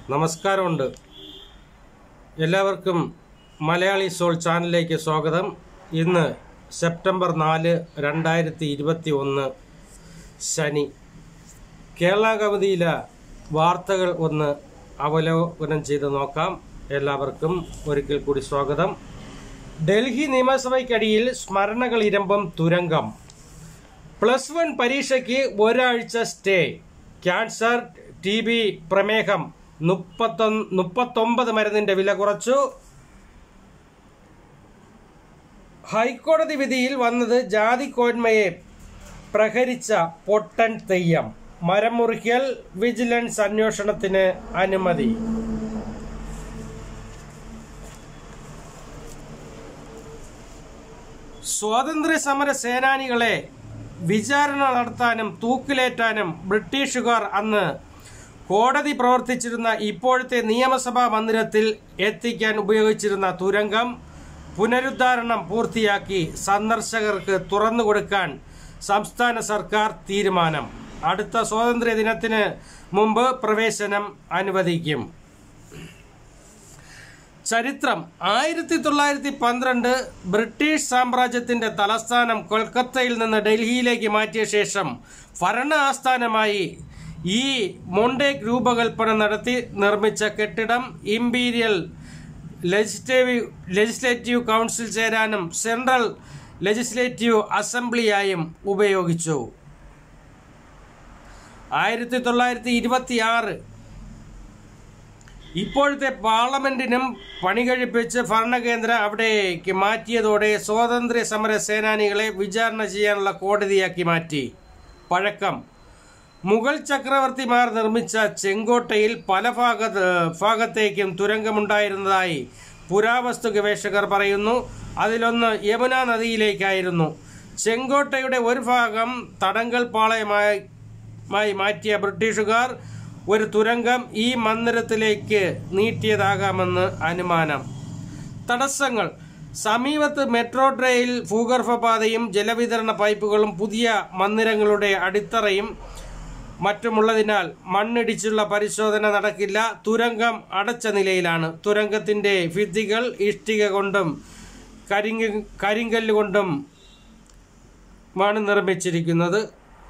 നമസ്കാരമുണ്ട് എല്ലാവർക്കും മലയാളി സോൾ ചാനലിലേക്ക് സ്വാഗതം ഇന്ന് സെപ്റ്റംബർ നാല് രണ്ടായിരത്തി ഇരുപത്തി ഒന്ന് ശനി കേരള കവിതയിലെ വാർത്തകൾ ഒന്ന് അവലോകനം ചെയ്ത് നോക്കാം എല്ലാവർക്കും ഒരിക്കൽ കൂടി സ്വാഗതം ഡൽഹി നിയമസഭയ്ക്കടിയിൽ സ്മരണകൾ ഇരമ്പം തുരങ്കം പ്ലസ് വൺ പരീക്ഷയ്ക്ക് ഒരാഴ്ച സ്റ്റേ ക്യാൻസർ ടി ബി പ്രമേഹം മുപ്പത്തൊന്ന് മുപ്പത്തൊമ്പത് മരുന്നിന്റെ വില കുറച്ചു ഹൈക്കോടതി വിധിയിൽ വന്നത് ജാതിക്കോന്മയെ പ്രഹരിച്ച പൊട്ടൻ തെയ്യം മരം മുറിക്കൽ വിജിലൻസ് അന്വേഷണത്തിന് അനുമതി സ്വാതന്ത്ര്യ സമര സേനാനികളെ വിചാരണ നടത്താനും തൂക്കിലേറ്റാനും ബ്രിട്ടീഷുകാർ അന്ന് കോടതി പ്രവർത്തിച്ചിരുന്ന ഇപ്പോഴത്തെ നിയമസഭാ മന്ദിരത്തിൽ എത്തിക്കാൻ ഉപയോഗിച്ചിരുന്ന തുരങ്കം പുനരുദ്ധാരണം പൂർത്തിയാക്കി സന്ദർശകർക്ക് തുറന്നുകൊടുക്കാൻ സംസ്ഥാന സർക്കാർ തീരുമാനം അടുത്ത സ്വാതന്ത്ര്യ ദിനത്തിന് മുമ്പ് പ്രവേശനം അനുവദിക്കും ചരിത്രം ആയിരത്തി തൊള്ളായിരത്തി പന്ത്രണ്ട് ബ്രിട്ടീഷ് സാമ്രാജ്യത്തിന്റെ തലസ്ഥാനം കൊൽക്കത്തയിൽ നിന്ന് ഡൽഹിയിലേക്ക് മാറ്റിയ ശേഷം ഭരണ ആസ്ഥാനമായി ഈ മൊണ്ടേക് രൂപകൽപ്പന നടത്തി നിർമ്മിച്ച കെട്ടിടം ഇമ്പീരിയൽ ലെജിസ്ലേറ്റീവ് ലെജിസ്ലേറ്റീവ് കൗൺസിൽ ചേരാനും സെൻട്രൽ ലെജിസ്ലേറ്റീവ് അസംബ്ലിയായും ഉപയോഗിച്ചു ആയിരത്തി തൊള്ളായിരത്തി ഇരുപത്തി ആറ് ഇപ്പോഴത്തെ പാർലമെന്റിനും പണി കഴിപ്പിച്ച് ഭരണകേന്ദ്രം അവിടേക്ക് മാറ്റിയതോടെ സ്വാതന്ത്ര്യ സമര സേനാനികളെ വിചാരണ ചെയ്യാനുള്ള കോടതിയാക്കി മാറ്റി പഴക്കം മുഗൾ ചക്രവർത്തിമാർ നിർമ്മിച്ച ചെങ്കോട്ടയിൽ പല ഭാഗ ഭാഗത്തേക്കും തുരങ്കമുണ്ടായിരുന്നതായി പുരാവസ്തു ഗവേഷകർ പറയുന്നു അതിലൊന്ന് യമുന നദിയിലേക്കായിരുന്നു ചെങ്കോട്ടയുടെ ഒരു ഭാഗം തടങ്കൽ പാളയമായി മായി മാറ്റിയ ബ്രിട്ടീഷുകാർ ഒരു തുരങ്കം ഈ മന്ദിരത്തിലേക്ക് നീട്ടിയതാകാമെന്ന് അനുമാനം തടസ്സങ്ങൾ സമീപത്ത് മെട്രോ റെയിൽ ഭൂഗർഭപാതയും ജലവിതരണ പൈപ്പുകളും പുതിയ മന്ദിരങ്ങളുടെ അടിത്തറയും മറ്റുമുള്ളതിനാൽ മണ്ണിടിച്ചുള്ള പരിശോധന നടക്കില്ല തുരങ്കം അടച്ച നിലയിലാണ് തുരങ്കത്തിന്റെ ഭിത്തികൾ ഇഷ്ടിക കൊണ്ടും കരിങ്ക കരിങ്കല്ല് കൊണ്ടും ആണ് നിർമ്മിച്ചിരിക്കുന്നത്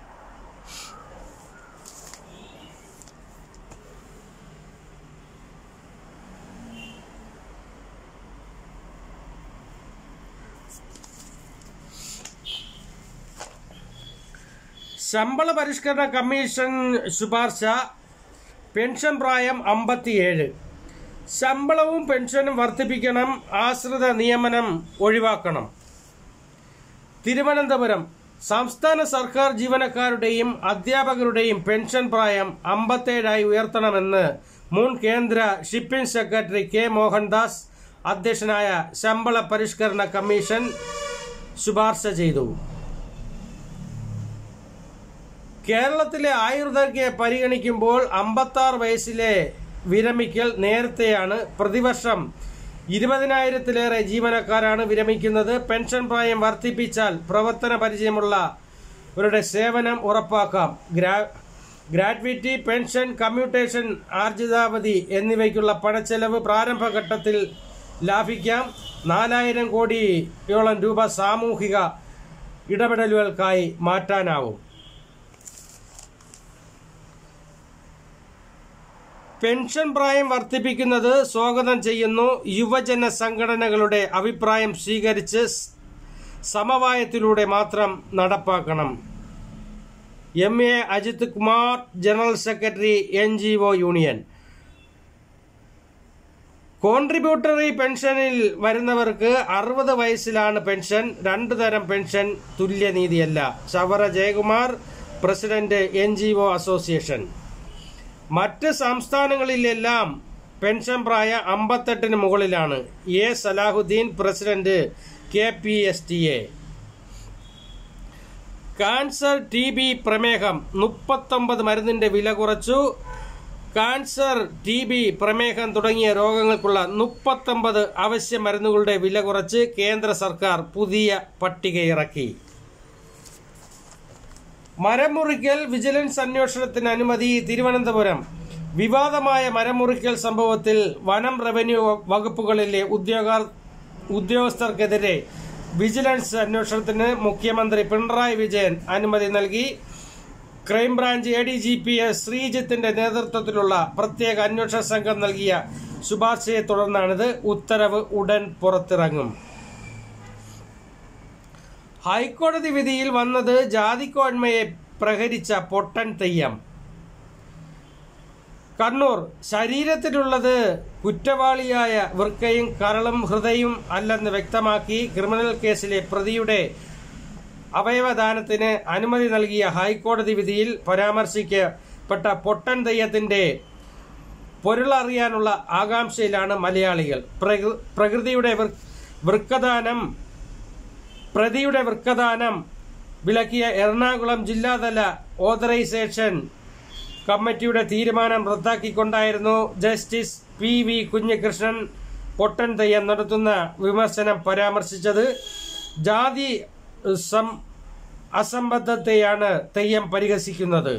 ശമ്പള പരിഷ്കരണ കമ്മീഷൻ ശുപാർശ പെൻഷൻ പ്രായം അമ്പത്തിയേഴ് ശമ്പളവും പെൻഷനും വർദ്ധിപ്പിക്കണം ആശ്രിത നിയമനം ഒഴിവാക്കണം തിരുവനന്തപുരം സംസ്ഥാന സർക്കാർ ജീവനക്കാരുടെയും അധ്യാപകരുടെയും പെൻഷൻ പ്രായം അമ്പത്തേഴായി ഉയർത്തണമെന്ന് മുൻ കേന്ദ്ര ഷിപ്പിംഗ് സെക്രട്ടറി കെ മോഹൻദാസ് അധ്യക്ഷനായ ശമ്പള പരിഷ്കരണ കമ്മീഷൻ ശുപാർശ ചെയ്തു കേരളത്തിലെ ആയുർദൈർഘ്യ പരിഗണിക്കുമ്പോൾ അമ്പത്താറ് വയസ്സിലെ വിരമിക്കൽ നേരത്തെയാണ് പ്രതിവർഷം ഇരുപതിനായിരത്തിലേറെ ജീവനക്കാരാണ് വിരമിക്കുന്നത് പെൻഷൻ പ്രായം വർദ്ധിപ്പിച്ചാൽ പ്രവർത്തന പരിചയമുള്ളവരുടെ സേവനം ഉറപ്പാക്കാം ഗ്രാ ഗ്രാറ്റുവിറ്റി പെൻഷൻ കമ്മ്യൂട്ടേഷൻ ആർജിതാവധി എന്നിവയ്ക്കുള്ള പണച്ചെലവ് പ്രാരംഭഘട്ടത്തിൽ ലാഭിക്കാം നാലായിരം കോടിയോളം രൂപ സാമൂഹിക ഇടപെടലുകൾക്കായി മാറ്റാനാവും പെൻഷൻ പ്രായം വർദ്ധിപ്പിക്കുന്നത് സ്വാഗതം ചെയ്യുന്നു യുവജന സംഘടനകളുടെ അഭിപ്രായം സ്വീകരിച്ച് സമവായത്തിലൂടെ മാത്രം നടപ്പാക്കണം M A Ajith Kumar general secretary N G O union contributory പെൻഷനിൽ വരുന്നവർക്ക് അറുപത് വയസ്സിലാണ് പെൻഷൻ രണ്ടു തരം പെൻഷൻ തുല്യനീതിയല്ല Chavara Jayakumar president N G O association മറ്റ് സംസ്ഥാനങ്ങളിലെല്ലാം പെൻഷൻ പ്രായം അമ്പത്തെട്ടിന് മുകളിലാണ് A Salahuddin president K P S T A cancer T B പ്രമേഹം മുപ്പത്തൊമ്പത് മരുന്നിന്റെ വില കുറച്ചു കാൻസർ ടി ബി പ്രമേഹം തുടങ്ങിയ രോഗങ്ങൾക്കുള്ള മുപ്പത്തൊമ്പത് അവശ്യ മരുന്നുകളുടെ വില കുറച്ച് കേന്ദ്ര സർക്കാർ പുതിയ പട്ടിക ഇറക്കി മരം മുറിക്കൽ വിജിലൻസ് അന്വേഷണത്തിന് അനുമതി തിരുവനന്തപുരം വിവാദമായ മരമുറിക്കൽ സംഭവത്തിൽ വനം റവന്യൂ വകുപ്പുകളിലെ ഉദ്യോഗ ഉദ്യോഗസ്ഥർക്കെതിരെ വിജിലൻസ് അന്വേഷണത്തിന് മുഖ്യമന്ത്രി പിണറായി വിജയൻ അനുമതി നൽകി crime branch A D G P S ശ്രീജിത്തിന്റെ നേതൃത്വത്തിലുള്ള പ്രത്യേക അന്വേഷണ സംഘം നൽകിയ ശുപാർശയെ തുടർന്നാണിത് ഉത്തരവ് ഉടൻ പുറത്തിറങ്ങും ഹൈക്കോടതി വിധിയിൽ വന്നത് ജാതിക്കോന്മയെ പ്രഹരിച്ച പൊട്ടൻ തെയ്യം കണ്ണൂർ ശരീരത്തിലുള്ളത് കുറ്റവാളിയായ വൃക്കയും കരളും ഹൃദയവും അല്ലെന്ന് വ്യക്തമാക്കി ക്രിമിനൽ കേസിലെ പ്രതിയുടെ അവയവദാനത്തിന് അനുമതി നൽകിയ ഹൈക്കോടതി വിധിയിൽ പരാമർശിക്കപ്പെട്ട പൊട്ടൻ തെയ്യത്തിന്റെ പൊരുളറിയാനുള്ള ആകാംക്ഷയിലാണ് മലയാളികൾ പ്രകൃ- പ്രകൃതിയുടെ വൃ- വൃക്കദാനം പ്രതിയുടെ വൃക്കദാനം വിലക്കിയ എറണാകുളം ജില്ലാതല ഓതറൈസേഷൻ കമ്മിറ്റിയുടെ തീരുമാനം റദ്ദാക്കിക്കൊണ്ടായിരുന്നു justice P V Kunhikrishnan Pottan Theyyam നടത്തുന്ന വിമർശനം പരാമർശിച്ചത് ജാതി സം അസംബദ്ധത്തെയാണ് തെയ്യം പരിഹസിക്കുന്നത്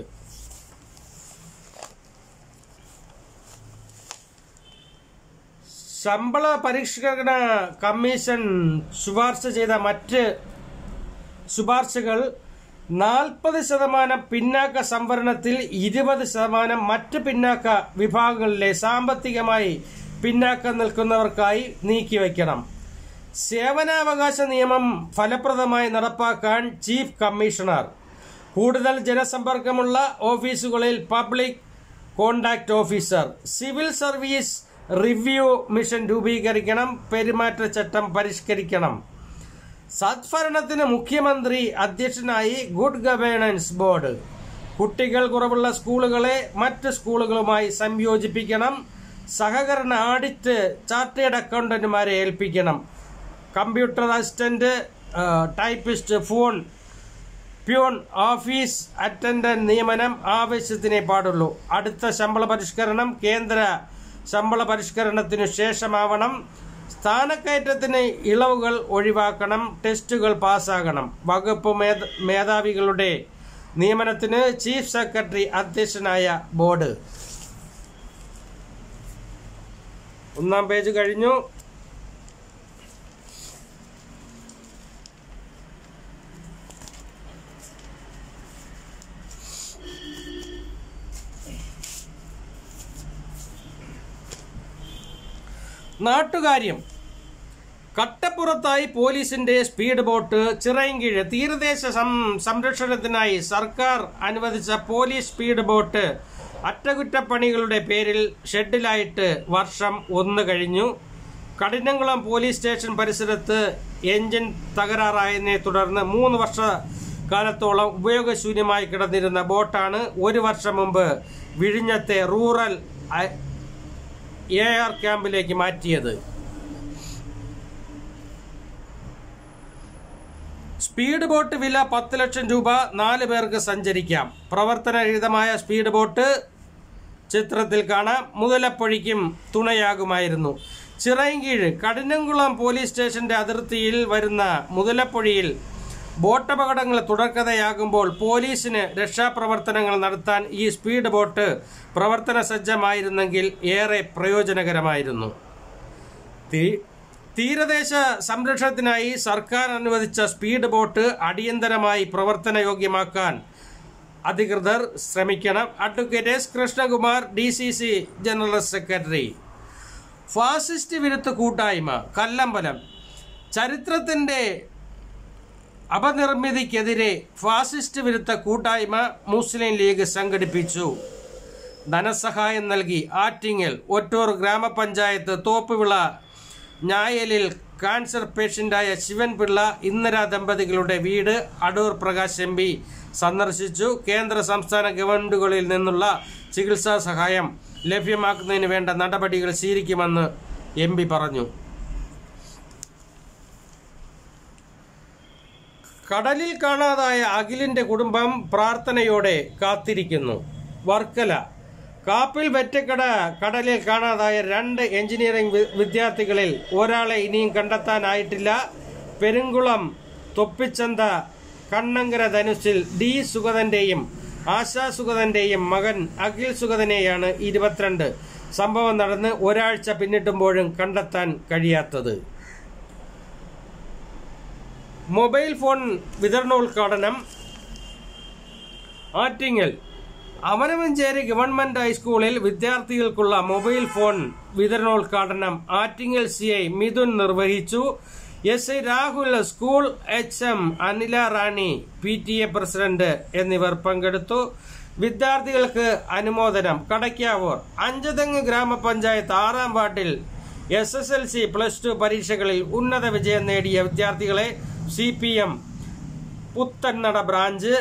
ശമ്പള പരിഷ്കരണ കമ്മീഷൻ ശുപാർശ ചെയ്ത മറ്റ് ശുപാർശകൾ നാൽപ്പത് ശതമാനം പിന്നാക്ക സംവരണത്തിൽ ഇരുപത് ശതമാനം മറ്റ് പിന്നാക്ക വിഭാഗങ്ങളിലെ സാമ്പത്തികമായി പിന്നാക്കം നിൽക്കുന്നവർക്കായി നീക്കിവെക്കണം സേവനാവകാശ നിയമം ഫലപ്രദമായി നടപ്പാക്കാൻ ചീഫ് കമ്മീഷണർ കൂടുതൽ ജനസമ്പർക്കമുള്ള ഓഫീസുകളിൽ public contact officer civil service review mission രൂപീകരിക്കണം പെരുമാറ്റച്ചട്ടം പരിഷ്കരിക്കണം സദ്ഭരണത്തിന് മുഖ്യമന്ത്രി അധ്യക്ഷനായി ഗുഡ് ഗവേണൻസ് ബോർഡ് കുട്ടികൾ കുറവുള്ള സ്കൂളുകളെ മറ്റ് സ്കൂളുകളുമായി സംയോജിപ്പിക്കണം സഹകരണ ആഡിറ്റ് ചാർട്ടേഡ് അക്കൗണ്ടന്റുമാരെ ഏൽപ്പിക്കണം കമ്പ്യൂട്ടർ അസിസ്റ്റന്റ് ആ, typist phone peon office attendant നിയമനം ആവശ്യത്തിനേ പാടുള്ളൂ അടുത്ത ശമ്പള പരിഷ്കരണം കേന്ദ്ര ശമ്പള പരിഷ്കരണത്തിനു ശേഷമാവണം സ്ഥാനക്കയറ്റത്തിന് ഇളവുകൾ ഒഴിവാക്കണം ടെസ്റ്റുകൾ പാസ്സാകണം വകുപ്പ് മേധ- മേധാവികളുടെ നിയമനത്തിന് ചീഫ് സെക്രട്ടറി അധ്യക്ഷനായ ബോർഡ് ഒന്നാം പേജ് കഴിഞ്ഞു നാട്ടുകാര്യം കട്ടപ്പുറത്തായി പോലീസിന്റെ സ്പീഡ് ബോട്ട് ചിറയൻകീഴ് തീരദേശ സം- സംരക്ഷണത്തിനായി സർക്കാർ അനുവദിച്ച പോലീസ് സ്പീഡ് ബോട്ട് അറ്റകുറ്റപ്പണികളുടെ പേരിൽ ഷെഡിലായിട്ട് വർഷം ഒന്ന് കഴിഞ്ഞു കഠിനംകുളം പോലീസ് സ്റ്റേഷൻ പരിസരത്ത് എഞ്ചിൻ തകരാറായതിനെ തുടർന്ന് മൂന്ന് വർഷ കാലത്തോളം ഉപയോഗശൂന്യമായി കിടന്നിരുന്ന ബോട്ടാണ് ഒരു വർഷം മുമ്പ് വിഴിഞ്ഞത്തെ റൂറൽ എ ആർ ക്യാമ്പിലേക്ക് മാറ്റിയത് സ്പീഡ് ബോട്ട് വില പത്ത് ലക്ഷം രൂപ നാല് പേർക്ക് സഞ്ചരിക്കാം പ്രവർത്തനരഹിതമായ സ്പീഡ് ബോട്ട് ചിത്രത്തിൽ കാണാം മുതലപ്പൊഴിക്കും തുണയാകുമായിരുന്നു ചിറയൻകീഴ് കഠിനംകുളം പോലീസ് സ്റ്റേഷന്റെ അതിർത്തിയിൽ വരുന്ന മുതലപ്പൊഴിയിൽ ബോട്ടപകടങ്ങൾ തുടർക്കഥയാകുമ്പോൾ പോലീസിന് രക്ഷാപ്രവർത്തനങ്ങൾ നടത്താൻ ഈ സ്പീഡ് ബോട്ട് പ്രവർത്തന സജ്ജമായിരുന്നെങ്കിൽ ഏറെ പ്രയോജനകരമായിരുന്നു തീ- തീരദേശ സംരക്ഷണത്തിനായി സർക്കാർ അനുവദിച്ച സ്പീഡ് ബോട്ട് അടിയന്തരമായി പ്രവർത്തനയോഗ്യമാക്കാൻ അധികൃതർ ശ്രമിക്കണം advocate S Krishnakumar D C C general secretary fascist വിരുദ്ധ കൂട്ടായ്മ കല്ലമ്പലം ചരിത്രത്തിന്റെ അപനിർമ്മിതിക്കെതിരെ ഫാസിസ്റ്റ് വിരുദ്ധ കൂട്ടായ്മ മുസ്ലിം ലീഗ് സംഘടിപ്പിച്ചു ധനസഹായം നൽകി ആറ്റിങ്ങൽ ഒറ്റൂർ ഗ്രാമപഞ്ചായത്ത് തോപ്പുവിള ഞായലിൽ കാൻസർ പേഷ്യന്റായ ശിവൻപിള്ള ഇന്ദിര ദമ്പതികളുടെ വീട് അടൂർ പ്രകാശ് എം പി സന്ദർശിച്ചു കേന്ദ്ര സംസ്ഥാന ഗവൺമെന്റുകളിൽ നിന്നുള്ള ചികിത്സാ സഹായം ലഭ്യമാക്കുന്നതിന് വേണ്ട നടപടികൾ സ്വീകരിക്കുമെന്ന് എം പി പറഞ്ഞു കടലിൽ കാണാതായ അഖിലിന്റെ കുടുംബം പ്രാർത്ഥനയോടെ കാത്തിരിക്കുന്നു വർക്കല കാപ്പിൽ വെറ്റക്കട കടലിൽ കാണാതായ രണ്ട് എഞ്ചിനീയറിംഗ് വി- വിദ്യാർത്ഥികളിൽ ഒരാളെ ഇനിയും കണ്ടെത്താനായിട്ടില്ല പെരുങ്കുളം തൊപ്പിച്ചന്ത കണ്ണങ്കര ധനുഷിൽ ഡി സുഗതന്റെയും ആശാ സുഗതന്റെയും മകൻ അഖിൽ സുഗതനെയാണ് ഇരുപത്തിരണ്ട് സംഭവം നടന്ന് ഒരാഴ്ച പിന്നിട്ടുമ്പോഴും കണ്ടെത്താൻ കഴിയാത്തത് മൊബൈൽ ഫോൺ വിതരണോദ്ഘാടനം ആറ്റിങ്ങൽ അവനവഞ്ചേരി ഗവൺമെന്റ് ഹൈസ്കൂളിൽ വിദ്യാർത്ഥികൾക്കുള്ള മൊബൈൽ ഫോൺ വിതരണോദ്ഘാടനം ആറ്റിങ്ങൽ സി ഐ മിഥുൻ നിർവഹിച്ചു S I Rahul school H M Anila Rani P T A president എന്നിവർ പങ്കെടുത്തു വിദ്യാർത്ഥികൾക്ക് അനുമോദനം കടയ്ക്കാവൂർ അഞ്ചുതെങ്ങ് ഗ്രാമപഞ്ചായത്ത് ആറാം വാർഡിൽ S S L C plus two പരീക്ഷകളിൽ ഉന്നത വിജയം നേടിയ വിദ്യാർത്ഥികളെ C P M Puthannada branch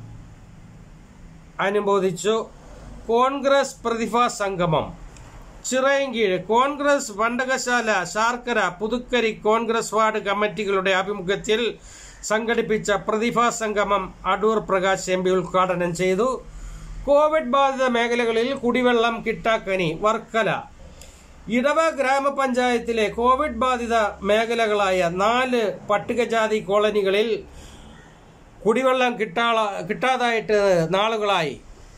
അനുമോദിച്ചു കോൺഗ്രസ് പ്രതിഭാ സംഗമം ചിറയൻകീഴ് കോൺഗ്രസ് പണ്ടകശാല ശാർക്കര പുതുക്കരി കോൺഗ്രസ് വാർഡ് കമ്മിറ്റികളുടെ ആഭിമുഖ്യത്തിൽ സംഘടിപ്പിച്ച പ്രതിഭാ സംഗമം അടൂർ പ്രകാശ് എം പി ഉദ്ഘാടനം ചെയ്തു കോവിഡ് ബാധിത മേഖലകളിൽ കുടിവെള്ളം കിട്ടാക്കനി വർക്കല ഇടവ ഗ്രാമപഞ്ചായത്തിലെ കോവിഡ് ബാധിത മേഖലകളായ നാല് പട്ടികജാതി കോളനികളിൽ കുടിവെള്ളം കിട്ടാള കിട്ടാതായിട്ട് നാളുകളായി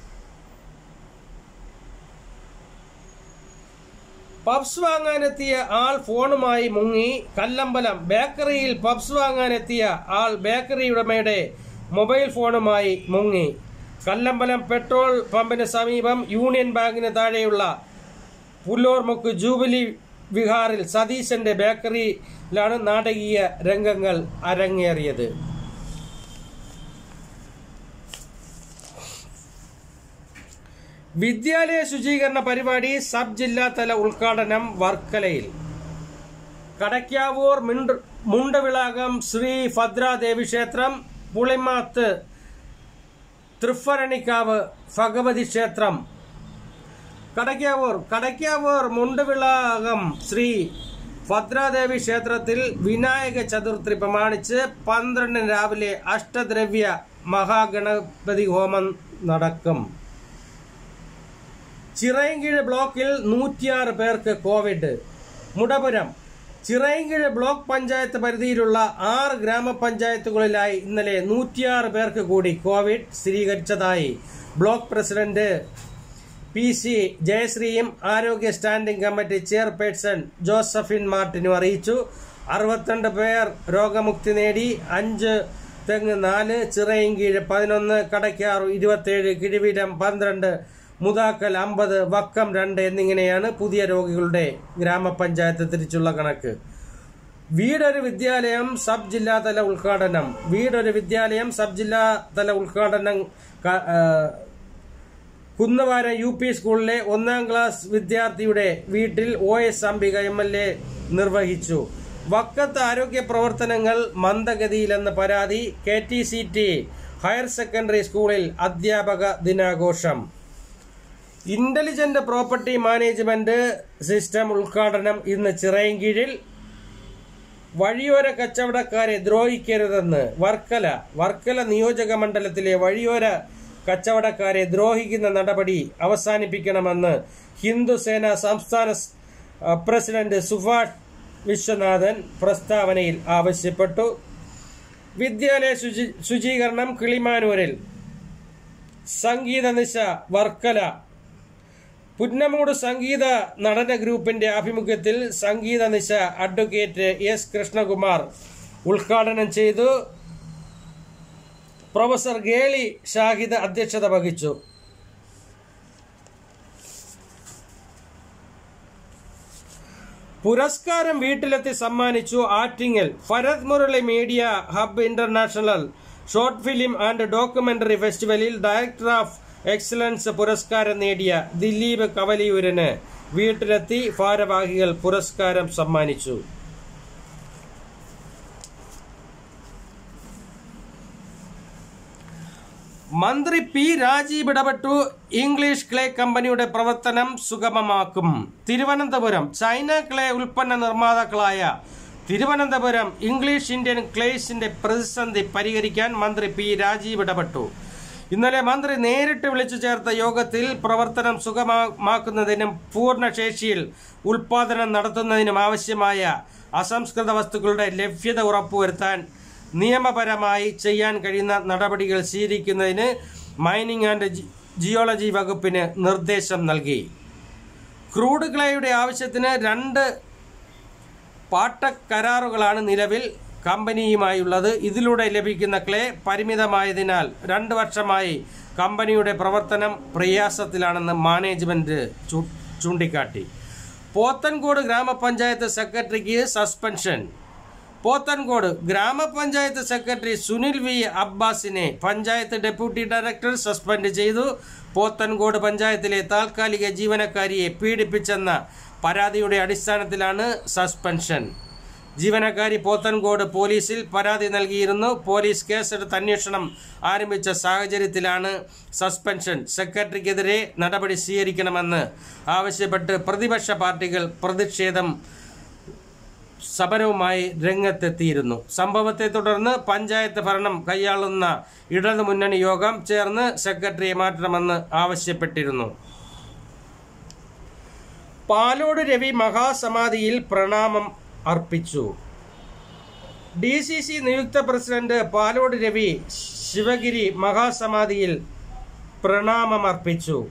പബ്സ് വാങ്ങാനെത്തിയ ആൾ ഫോണുമായി മുങ്ങി കല്ലമ്പലം ബേക്കറിയിൽ പബ്സ് വാങ്ങാനെത്തിയ ആൾ ബേക്കറി ഉടമയുടെ മൊബൈൽ ഫോണുമായി മുങ്ങി കല്ലമ്പലം പെട്രോൾ പമ്പിന് സമീപം യൂണിയൻ ബാങ്കിന് താഴെയുള്ള പുല്ലോർമുക്ക് ജൂബിലി വിഹാറിൽ സതീശന്റെ ബേക്കറിയിലാണ് നാടകീയ രംഗങ്ങൾ അരങ്ങേറിയത് വിദ്യാലയ ശുചീകരണ പരിപാടി സബ് ജില്ലാതല ഉദ്ഘാടനം വർക്കലയിൽ കടയ്ക്കാവൂർ മിണ്ട് മുണ്ടവിളാകം ശ്രീ ഭദ്രാദേവി ക്ഷേത്രം പുളിമാത്ത് തൃഫരണിക്കാവ് ഭഗവതി ക്ഷേത്രം കടയ്ക്കാവൂർ കടയ്ക്കാവൂർ മുണ്ടുവിളാകം ശ്രീ ഭദ്രാദേവി ക്ഷേത്രത്തിൽ വിനായക ചതുർത്ഥി പ്രമാണിച്ച് പന്ത്രണ്ടിന് രാവിലെ അഷ്ടദ്രവ്യ മഹാഗണപതി ഹോമം നടക്കും ചിറയൻകീഴ് ബ്ലോക്കിൽ നൂറ്റിയാറ് പേർക്ക് കോവിഡ് മുടപുരം ചിറയൻകീഴ് ബ്ലോക്ക് പഞ്ചായത്ത് പരിധിയിലുള്ള ആറ് ഗ്രാമപഞ്ചായത്തുകളിലായി ഇന്നലെ നൂറ്റിയാറ് പേർക്ക് കൂടി കോവിഡ് സ്ഥിരീകരിച്ചതായി ബ്ലോക്ക് പ്രസിഡന്റ് പി സി ജയശ്രീയും ആരോഗ്യ സ്റ്റാൻഡിംഗ് കമ്മിറ്റി ചെയർപേഴ്സൺ ജോസഫിൻ മാർട്ടിനും അറിയിച്ചു അറുപത്തിരണ്ട് പേർ രോഗമുക്തി നേടി അഞ്ച് തെങ്ങ് നാല് ചിറയൻകീഴ് പതിനൊന്ന് കടയ്ക്കാറു ഇരുപത്തിയേഴ് കിഴിവീരം പന്ത്രണ്ട് മുതാക്കൽ അമ്പത് വക്കം രണ്ട് എന്നിങ്ങനെയാണ് പുതിയ രോഗികളുടെ ഗ്രാമപഞ്ചായത്ത് തിരിച്ചുള്ള കണക്ക് വീടൊരു വിദ്യാലയം സബ് ജില്ലാതല ഉദ്ഘാടനം വീടൊരു വിദ്യാലയം സബ് ജില്ലാതല ഉദ്ഘാടനം ക- ആ, കുന്നവാരം യു പി സ്കൂളിലെ ഒന്നാം ക്ലാസ് വിദ്യാർത്ഥിയുടെ വീട്ടിൽ O S Ambika M L A നിർവഹിച്ചു വക്കത്ത് ആരോഗ്യ പ്രവർത്തനങ്ങൾ മന്ദഗതിയിലെന്ന് പരാതി K T C T higher secondary സ്കൂളിൽ അധ്യാപക ദിനാഘോഷം ഇന്റലിജന്റ് പ്രോപ്പർട്ടി മാനേജ്മെന്റ് സിസ്റ്റം ഉദ്ഘാടനം ഇന്ന് ചിറയൻകീഴിൽ വഴിയോര കച്ചവടക്കാരെ ദ്രോഹിക്കരുതെന്ന് വർക്കല വർക്കല നിയോജക മണ്ഡലത്തിലെ വഴിയോര കച്ചവടക്കാരെ ദ്രോഹിക്കുന്ന നടപടി അവസാനിപ്പിക്കണമെന്ന് ഹിന്ദുസേന സംസ്ഥാന സ്- ആ, പ്രസിഡന്റ് സുഭാഷ് വിശ്വനാഥൻ പ്രസ്താവനയിൽ ആവശ്യപ്പെട്ടു വിദ്യാലയ ശുചി ശുചീകരണം കിളിമാനൂരിൽ സംഗീത നിശ വർക്കല പുന്നമൂട് സംഗീത നടന ഗ്രൂപ്പിന്റെ ആഭിമുഖ്യത്തിൽ സംഗീത നിശ അഡ്വക്കേറ്റ് എസ് കൃഷ്ണകുമാർ ഉദ്ഘാടനം ചെയ്തു പ്രൊഫസർ ഗേളി ഷാഹിദ് അധ്യക്ഷത വഹിച്ചു പുരസ്കാരം വീട്ടിലെത്തി സമ്മാനിച്ചു Attingal Farath Murali media hub international short film and documentary ഫെസ്റ്റിവലിൽ ഡയറക്ടർ ഓഫ് എക്സലൻസ് പുരസ്കാരം നേടിയ ദിലീപ് കവലിയൂരിന് വീട്ടിലെത്തി ഭാരവാഹികൾ പുരസ്കാരം സമ്മാനിച്ചു മന്ത്രി പി രാജീവ് ഇടപെട്ടു ഇംഗ്ലീഷ് ക്ലേ കമ്പനിയുടെ പ്രവർത്തനം സുഗമമാക്കും തിരുവനന്തപുരം ചൈന ക്ലേ ഉൽപ്പന്ന നിർമ്മാതാക്കളായ തിരുവനന്തപുരം ഇംഗ്ലീഷ് ഇന്ത്യൻ ക്ലേസിന്റെ പ്രതിസന്ധി പരിഹരിക്കാൻ മന്ത്രി പി രാജീവ് ഇടപെട്ടു ഇന്നലെ മന്ത്രി നേരിട്ട് വിളിച്ചു ചേർത്ത യോഗത്തിൽ പ്രവർത്തനം സുഗമമാക്കുന്നതിനും പൂർണ്ണശേഷിയിൽ ഉൽപാദനം നടത്തുന്നതിനും ആവശ്യമായ അസംസ്കൃത വസ്തുക്കളുടെ ലഭ്യത ഉറപ്പുവരുത്താൻ നിയമപരമായി ചെയ്യാൻ കഴിയുന്ന നടപടികൾ സ്വീകരിക്കുന്നതിന് മൈനിങ് ആൻഡ് ജി- ജിയോളജി വകുപ്പിന് നിർദ്ദേശം നൽകി ക്രൂഡ് ക്ലേയുടെ ആവശ്യത്തിന് രണ്ട് പാട്ടക്കരാറുകളാണ് നിലവിൽ കമ്പനിയുമായുള്ളത് ഇതിലൂടെ ലഭിക്കുന്ന ക്ലേ പരിമിതമായതിനാൽ രണ്ട് വർഷമായി കമ്പനിയുടെ പ്രവർത്തനം പ്രയാസത്തിലാണെന്ന് മാനേജ്മെന്റ് ചൂ- ചൂണ്ടിക്കാട്ടി പോത്തൻകോട് ഗ്രാമപഞ്ചായത്ത് സെക്രട്ടറിക്ക് സസ്പെൻഷൻ പോത്തൻകോട് ഗ്രാമപഞ്ചായത്ത് സെക്രട്ടറി സുനിൽ വി അബ്ബാസിനെ പഞ്ചായത്ത് ഡെപ്യൂട്ടി ഡയറക്ടർ സസ്പെൻഡ് ചെയ്തു പോത്തൻകോട് പഞ്ചായത്തിലെ താൽക്കാലിക ജീവനക്കാരിയെ പീഡിപ്പിച്ചെന്ന പരാതിയുടെ അടിസ്ഥാനത്തിലാണ് സസ്പെൻഷൻ ജീവനക്കാരി പോത്തൻകോട് പോലീസിൽ പരാതി നൽകിയിരുന്നു പോലീസ് കേസെടുത്ത് അന്വേഷണം ആരംഭിച്ച സാഹചര്യത്തിലാണ് സസ്പെൻഷൻ സെക്രട്ടറിക്കെതിരെ നടപടി സ്വീകരിക്കണമെന്ന് ആവശ്യപ്പെട്ട് പ്രതിപക്ഷ പാർട്ടികൾ പ്രതിഷേധം സമരവുമായി രംഗത്തെത്തിയിരുന്നു സംഭവത്തെ തുടർന്ന് പഞ്ചായത്ത് ഭരണം കൈയാളുന്ന ഇടതുമുന്നണി യോഗം ചേർന്ന് സെക്രട്ടറിയെ മാറ്റണമെന്ന് ആവശ്യപ്പെട്ടിരുന്നു പാലോട് രവി മഹാസമാധിയിൽ പ്രണാമം അർപ്പിച്ചു ഡി സി സി നിയുക്ത പ്രസിഡന്റ് പാലോട് രവി ശിവഗിരി മഹാസമാധിയിൽ പ്രണാമമർപ്പിച്ചു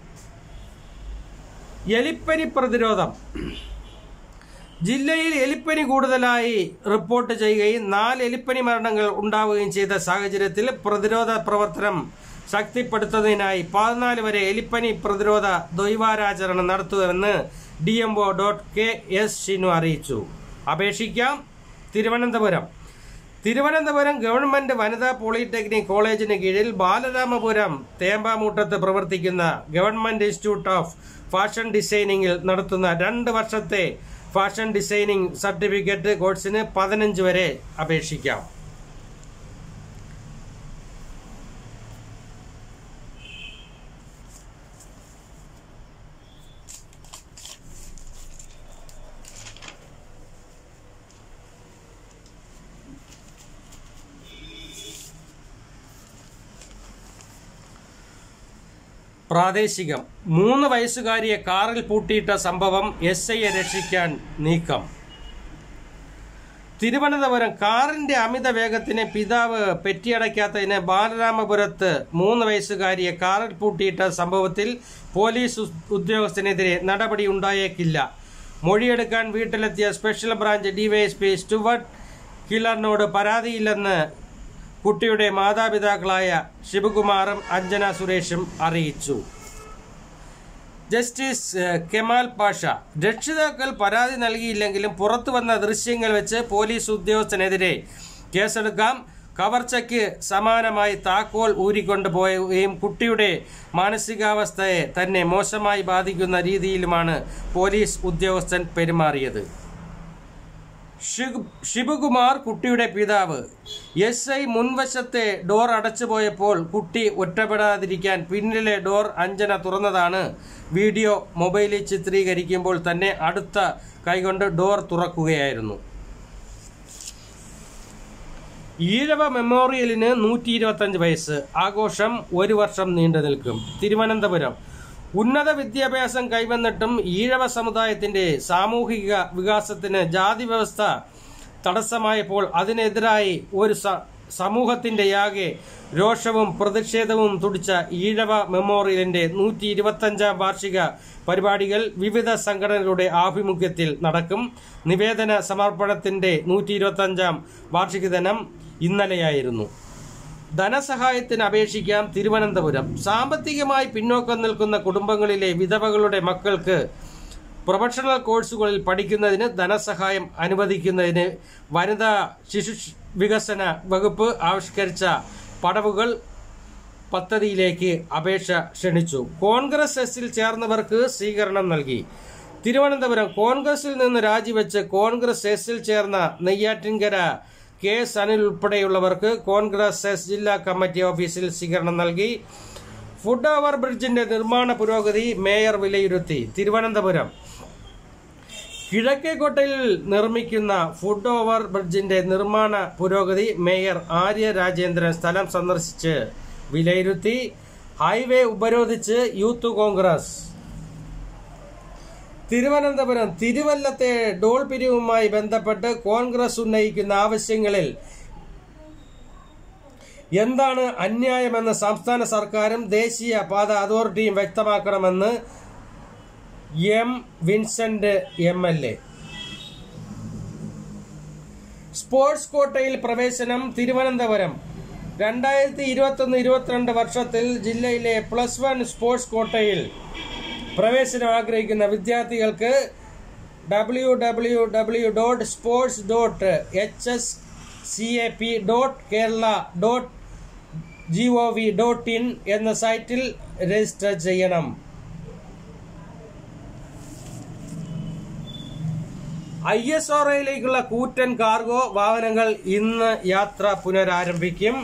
എലിപ്പനി പ്രതിരോധം ജില്ലയിൽ എലിപ്പനി കൂടുതലായി റിപ്പോർട്ട് ചെയ്യുകയും നാല് എലിപ്പനി മരണങ്ങൾ ഉണ്ടാവുകയും ചെയ്ത സാഹചര്യത്തിൽ പ്രതിരോധ പ്രവർത്തനം ശക്തിപ്പെടുത്തുന്നതിനായി പതിനാല് വരെ എലിപ്പനി പ്രതിരോധ ദ്വൈവാരാചരണം നടത്തുമെന്ന് D M O dot K S Shinu അറിയിച്ചു അപേക്ഷിക്കാം തിരുവനന്തപുരം തിരുവനന്തപുരം ഗവൺമെന്റ് വനിതാ പോളിടെക്നിക് കോളേജിന് കീഴിൽ ബാലരാമപുരം തേമ്പാമൂട്ടത്ത് പ്രവർത്തിക്കുന്ന ഗവൺമെന്റ് ഇൻസ്റ്റിറ്റ്യൂട്ട് ഓഫ് ഫാഷൻ ഡിസൈനിങ്ങിൽ നടത്തുന്ന രണ്ട് വർഷത്തെ ഫാഷൻ ഡിസൈനിങ് സർട്ടിഫിക്കറ്റ് കോഴ്സിന് പതിനഞ്ച് വരെ അപേക്ഷിക്കാം പ്രാദേശികം മൂന്ന് വയസ്സുകാരിയെ കാറിൽ പൂട്ടിയിട്ട സംഭവം എസ് ഐയെ രക്ഷിക്കാൻ നീക്കം തിരുവനന്തപുരം കാറിന്റെ അമിത വേഗത്തിന് പിതാവ് പെറ്റിയടയ്ക്കാത്തതിന് ബാലരാമപുരത്ത് മൂന്ന് വയസ്സുകാരിയെ കാറിൽ പൂട്ടിയിട്ട സംഭവത്തിൽ പോലീസ് ഉ- ഉദ്യോഗസ്ഥനെതിരെ നടപടി ഉണ്ടായേക്കില്ല മൊഴിയെടുക്കാൻ വീട്ടിലെത്തിയ സ്പെഷ്യൽ ബ്രാഞ്ച് ഡിവൈഎസ്പി സ്റ്റുവർട്ട് കില്ലറിനോട് പരാതിയില്ലെന്ന് കുട്ടിയുടെ മാതാപിതാക്കളായ ശിവകുമാറും അഞ്ജന സുരേഷും അറിയിച്ചു ജസ്റ്റിസ് ഏഹ്, കെമാൽ പാഷ രക്ഷിതാക്കൾ പരാതി നൽകിയില്ലെങ്കിലും പുറത്തു വന്ന ദൃശ്യങ്ങൾ വെച്ച് പോലീസ് ഉദ്യോഗസ്ഥനെതിരെ കേസെടുക്കാം കവർച്ചയ്ക്ക് സമാനമായി താക്കോൽ ഊരിക്കൊണ്ട് പോവുകയും കുട്ടിയുടെ മാനസികാവസ്ഥയെ തന്നെ മോശമായി ബാധിക്കുന്ന രീതിയിലുമാണ് പോലീസ് ഉദ്യോഗസ്ഥൻ പെരുമാറിയത് ഷിബ്- ശിവകുമാർ കുട്ടിയുടെ പിതാവ് എസ് ഐ മുൻവശത്തെ ഡോർ അടച്ചുപോയപ്പോൾ കുട്ടി ഒറ്റപ്പെടാതിരിക്കാൻ പിന്നിലെ ഡോർ അഞ്ജന തുറന്നതാണ് വീഡിയോ മൊബൈലിൽ ചിത്രീകരിക്കുമ്പോൾ തന്നെ അടുത്ത കൈകൊണ്ട് ഡോർ തുറക്കുകയായിരുന്നു ഈഴവ മെമ്മോറിയലിന് നൂറ്റി ഇരുപത്തഞ്ച് വയസ്സ് ആഘോഷം ഒരു വർഷം നീണ്ടു നിൽക്കും തിരുവനന്തപുരം ഉന്നത വിദ്യാഭ്യാസം കൈവന്നിട്ടും ഈഴവ സമുദായത്തിന്റെ സാമൂഹിക വികാസത്തിന് ജാതി വ്യവസ്ഥ തടസ്സമായപ്പോൾ അതിനെതിരായി ഒരു സ- സമൂഹത്തിന്റെയാകെ രോഷവും പ്രതിഷേധവും തുടിച്ച ഈഴവ മെമ്മോറിയലിന്റെ നൂറ്റി ഇരുപത്തഞ്ചാം വാർഷിക പരിപാടികൾ വിവിധ സംഘടനകളുടെ ആഭിമുഖ്യത്തിൽ നടക്കും നിവേദന സമർപ്പണത്തിന്റെ നൂറ്റി ഇരുപത്തഞ്ചാം വാർഷിക ദിനം ഇന്നലെയായിരുന്നു ധനസഹായത്തിന് അപേക്ഷിക്കാം തിരുവനന്തപുരം സാമ്പത്തികമായി പിന്നോക്കം നിൽക്കുന്ന കുടുംബങ്ങളിലെ വിധവകളുടെ മക്കൾക്ക് പ്രൊഫഷണൽ കോഴ്സുകളിൽ പഠിക്കുന്നതിന് ധനസഹായം അനുവദിക്കുന്നതിന് വനിതാ ശിശു വികസന വകുപ്പ് ആവിഷ്കരിച്ച പടവുകൾ പദ്ധതിയിലേക്ക് അപേക്ഷ ക്ഷണിച്ചു കോൺഗ്രസ് എസിൽ ചേർന്നവർക്ക് സ്വീകരണം നൽകി തിരുവനന്തപുരം കോൺഗ്രസിൽ നിന്ന് രാജിവെച്ച് കോൺഗ്രസ് എസിൽ ചേർന്ന നെയ്യാറ്റിൻകര കെ എസ് അനിൽ ഉൾപ്പെടെയുള്ളവർക്ക് കോൺഗ്രസ് എസ് ജില്ലാ കമ്മിറ്റി ഓഫീസിൽ സ്വീകരണം നൽകി ഫുഡ് ഓവർ ബ്രിഡ്ജിന്റെ നിർമ്മാണ പുരോഗതി മേയർ വിലയിരുത്തി തിരുവനന്തപുരം കിഴക്കേക്കോട്ടയിൽ നിർമ്മിക്കുന്ന ഫുഡ് ഓവർ ബ്രിഡ്ജിന്റെ നിർമ്മാണ പുരോഗതി മേയർ ആര്യ രാജേന്ദ്രൻ സ്ഥലം സന്ദർശിച്ച് വിലയിരുത്തി ഹൈവേ ഉപരോധിച്ച് യൂത്ത് കോൺഗ്രസ് തിരുവനന്തപുരം തിരുവല്ലത്തെ ഡോൾ പിരിവുമായി ബന്ധപ്പെട്ട് കോൺഗ്രസ് ഉന്നയിക്കുന്ന ആവശ്യങ്ങളിൽ എന്താണ് അന്യായമെന്ന് സംസ്ഥാന സർക്കാരും ദേശീയ പാത അതോറിറ്റിയും വ്യക്തമാക്കണമെന്ന് M Vincent M L A sports കോട്ടയിൽ പ്രവേശനം തിരുവനന്തപുരം രണ്ടായിരത്തി ഇരുപത്തൊന്ന് ഇരുപത്തിരണ്ട് വർഷത്തിൽ ജില്ലയിലെ പ്ലസ് വൺ സ്പോർട്സ് കോട്ടയിൽ പ്രവേശനം ആഗ്രഹിക്കുന്ന വിദ്യാർത്ഥികൾക്ക് W W W dot sports dot H S C A P dot Kerala dot G O V dot in എന്ന സൈറ്റിൽ രജിസ്റ്റർ ചെയ്യണം ഐ എസ് ഒയിലേക്കുള്ള കൂറ്റൻ കാർഗോ വാഹനങ്ങൾ ഇന്ന് യാത്ര പുനരാരംഭിക്കും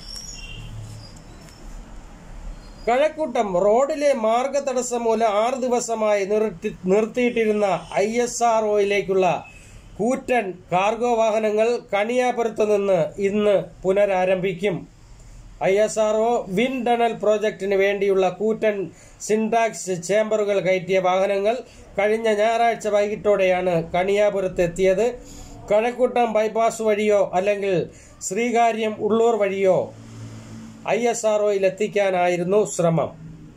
കഴക്കൂട്ടം റോഡിലെ മാർഗതടസ്സം മൂലം ആറ് ദിവസമായി നിർത്തി നിർത്തിയിട്ടിരുന്ന ഐ എസ് ആർ ഒയിലേക്കുള്ള കൂറ്റൻ കാർഗോ വാഹനങ്ങൾ കണിയാപുരത്ത് നിന്ന് ഇന്ന് പുനരാരംഭിക്കും I S R O wind tunnel പ്രോജക്ടിന് വേണ്ടിയുള്ള കൂറ്റൻ സിൻടാക്സ് ചേംബറുകൾ കയറ്റിയ വാഹനങ്ങൾ കഴിഞ്ഞ ഞായറാഴ്ച വൈകിട്ടോടെയാണ് കണിയാപുരത്ത് എത്തിയത് കഴക്കൂട്ടം ബൈപ്പാസ് വഴിയോ അല്ലെങ്കിൽ ശ്രീകാര്യം ഉള്ളൂർ വഴിയോ ഐ എസ് ആർ ഒയിൽ എത്തിക്കാനായിരുന്നു ശ്രമം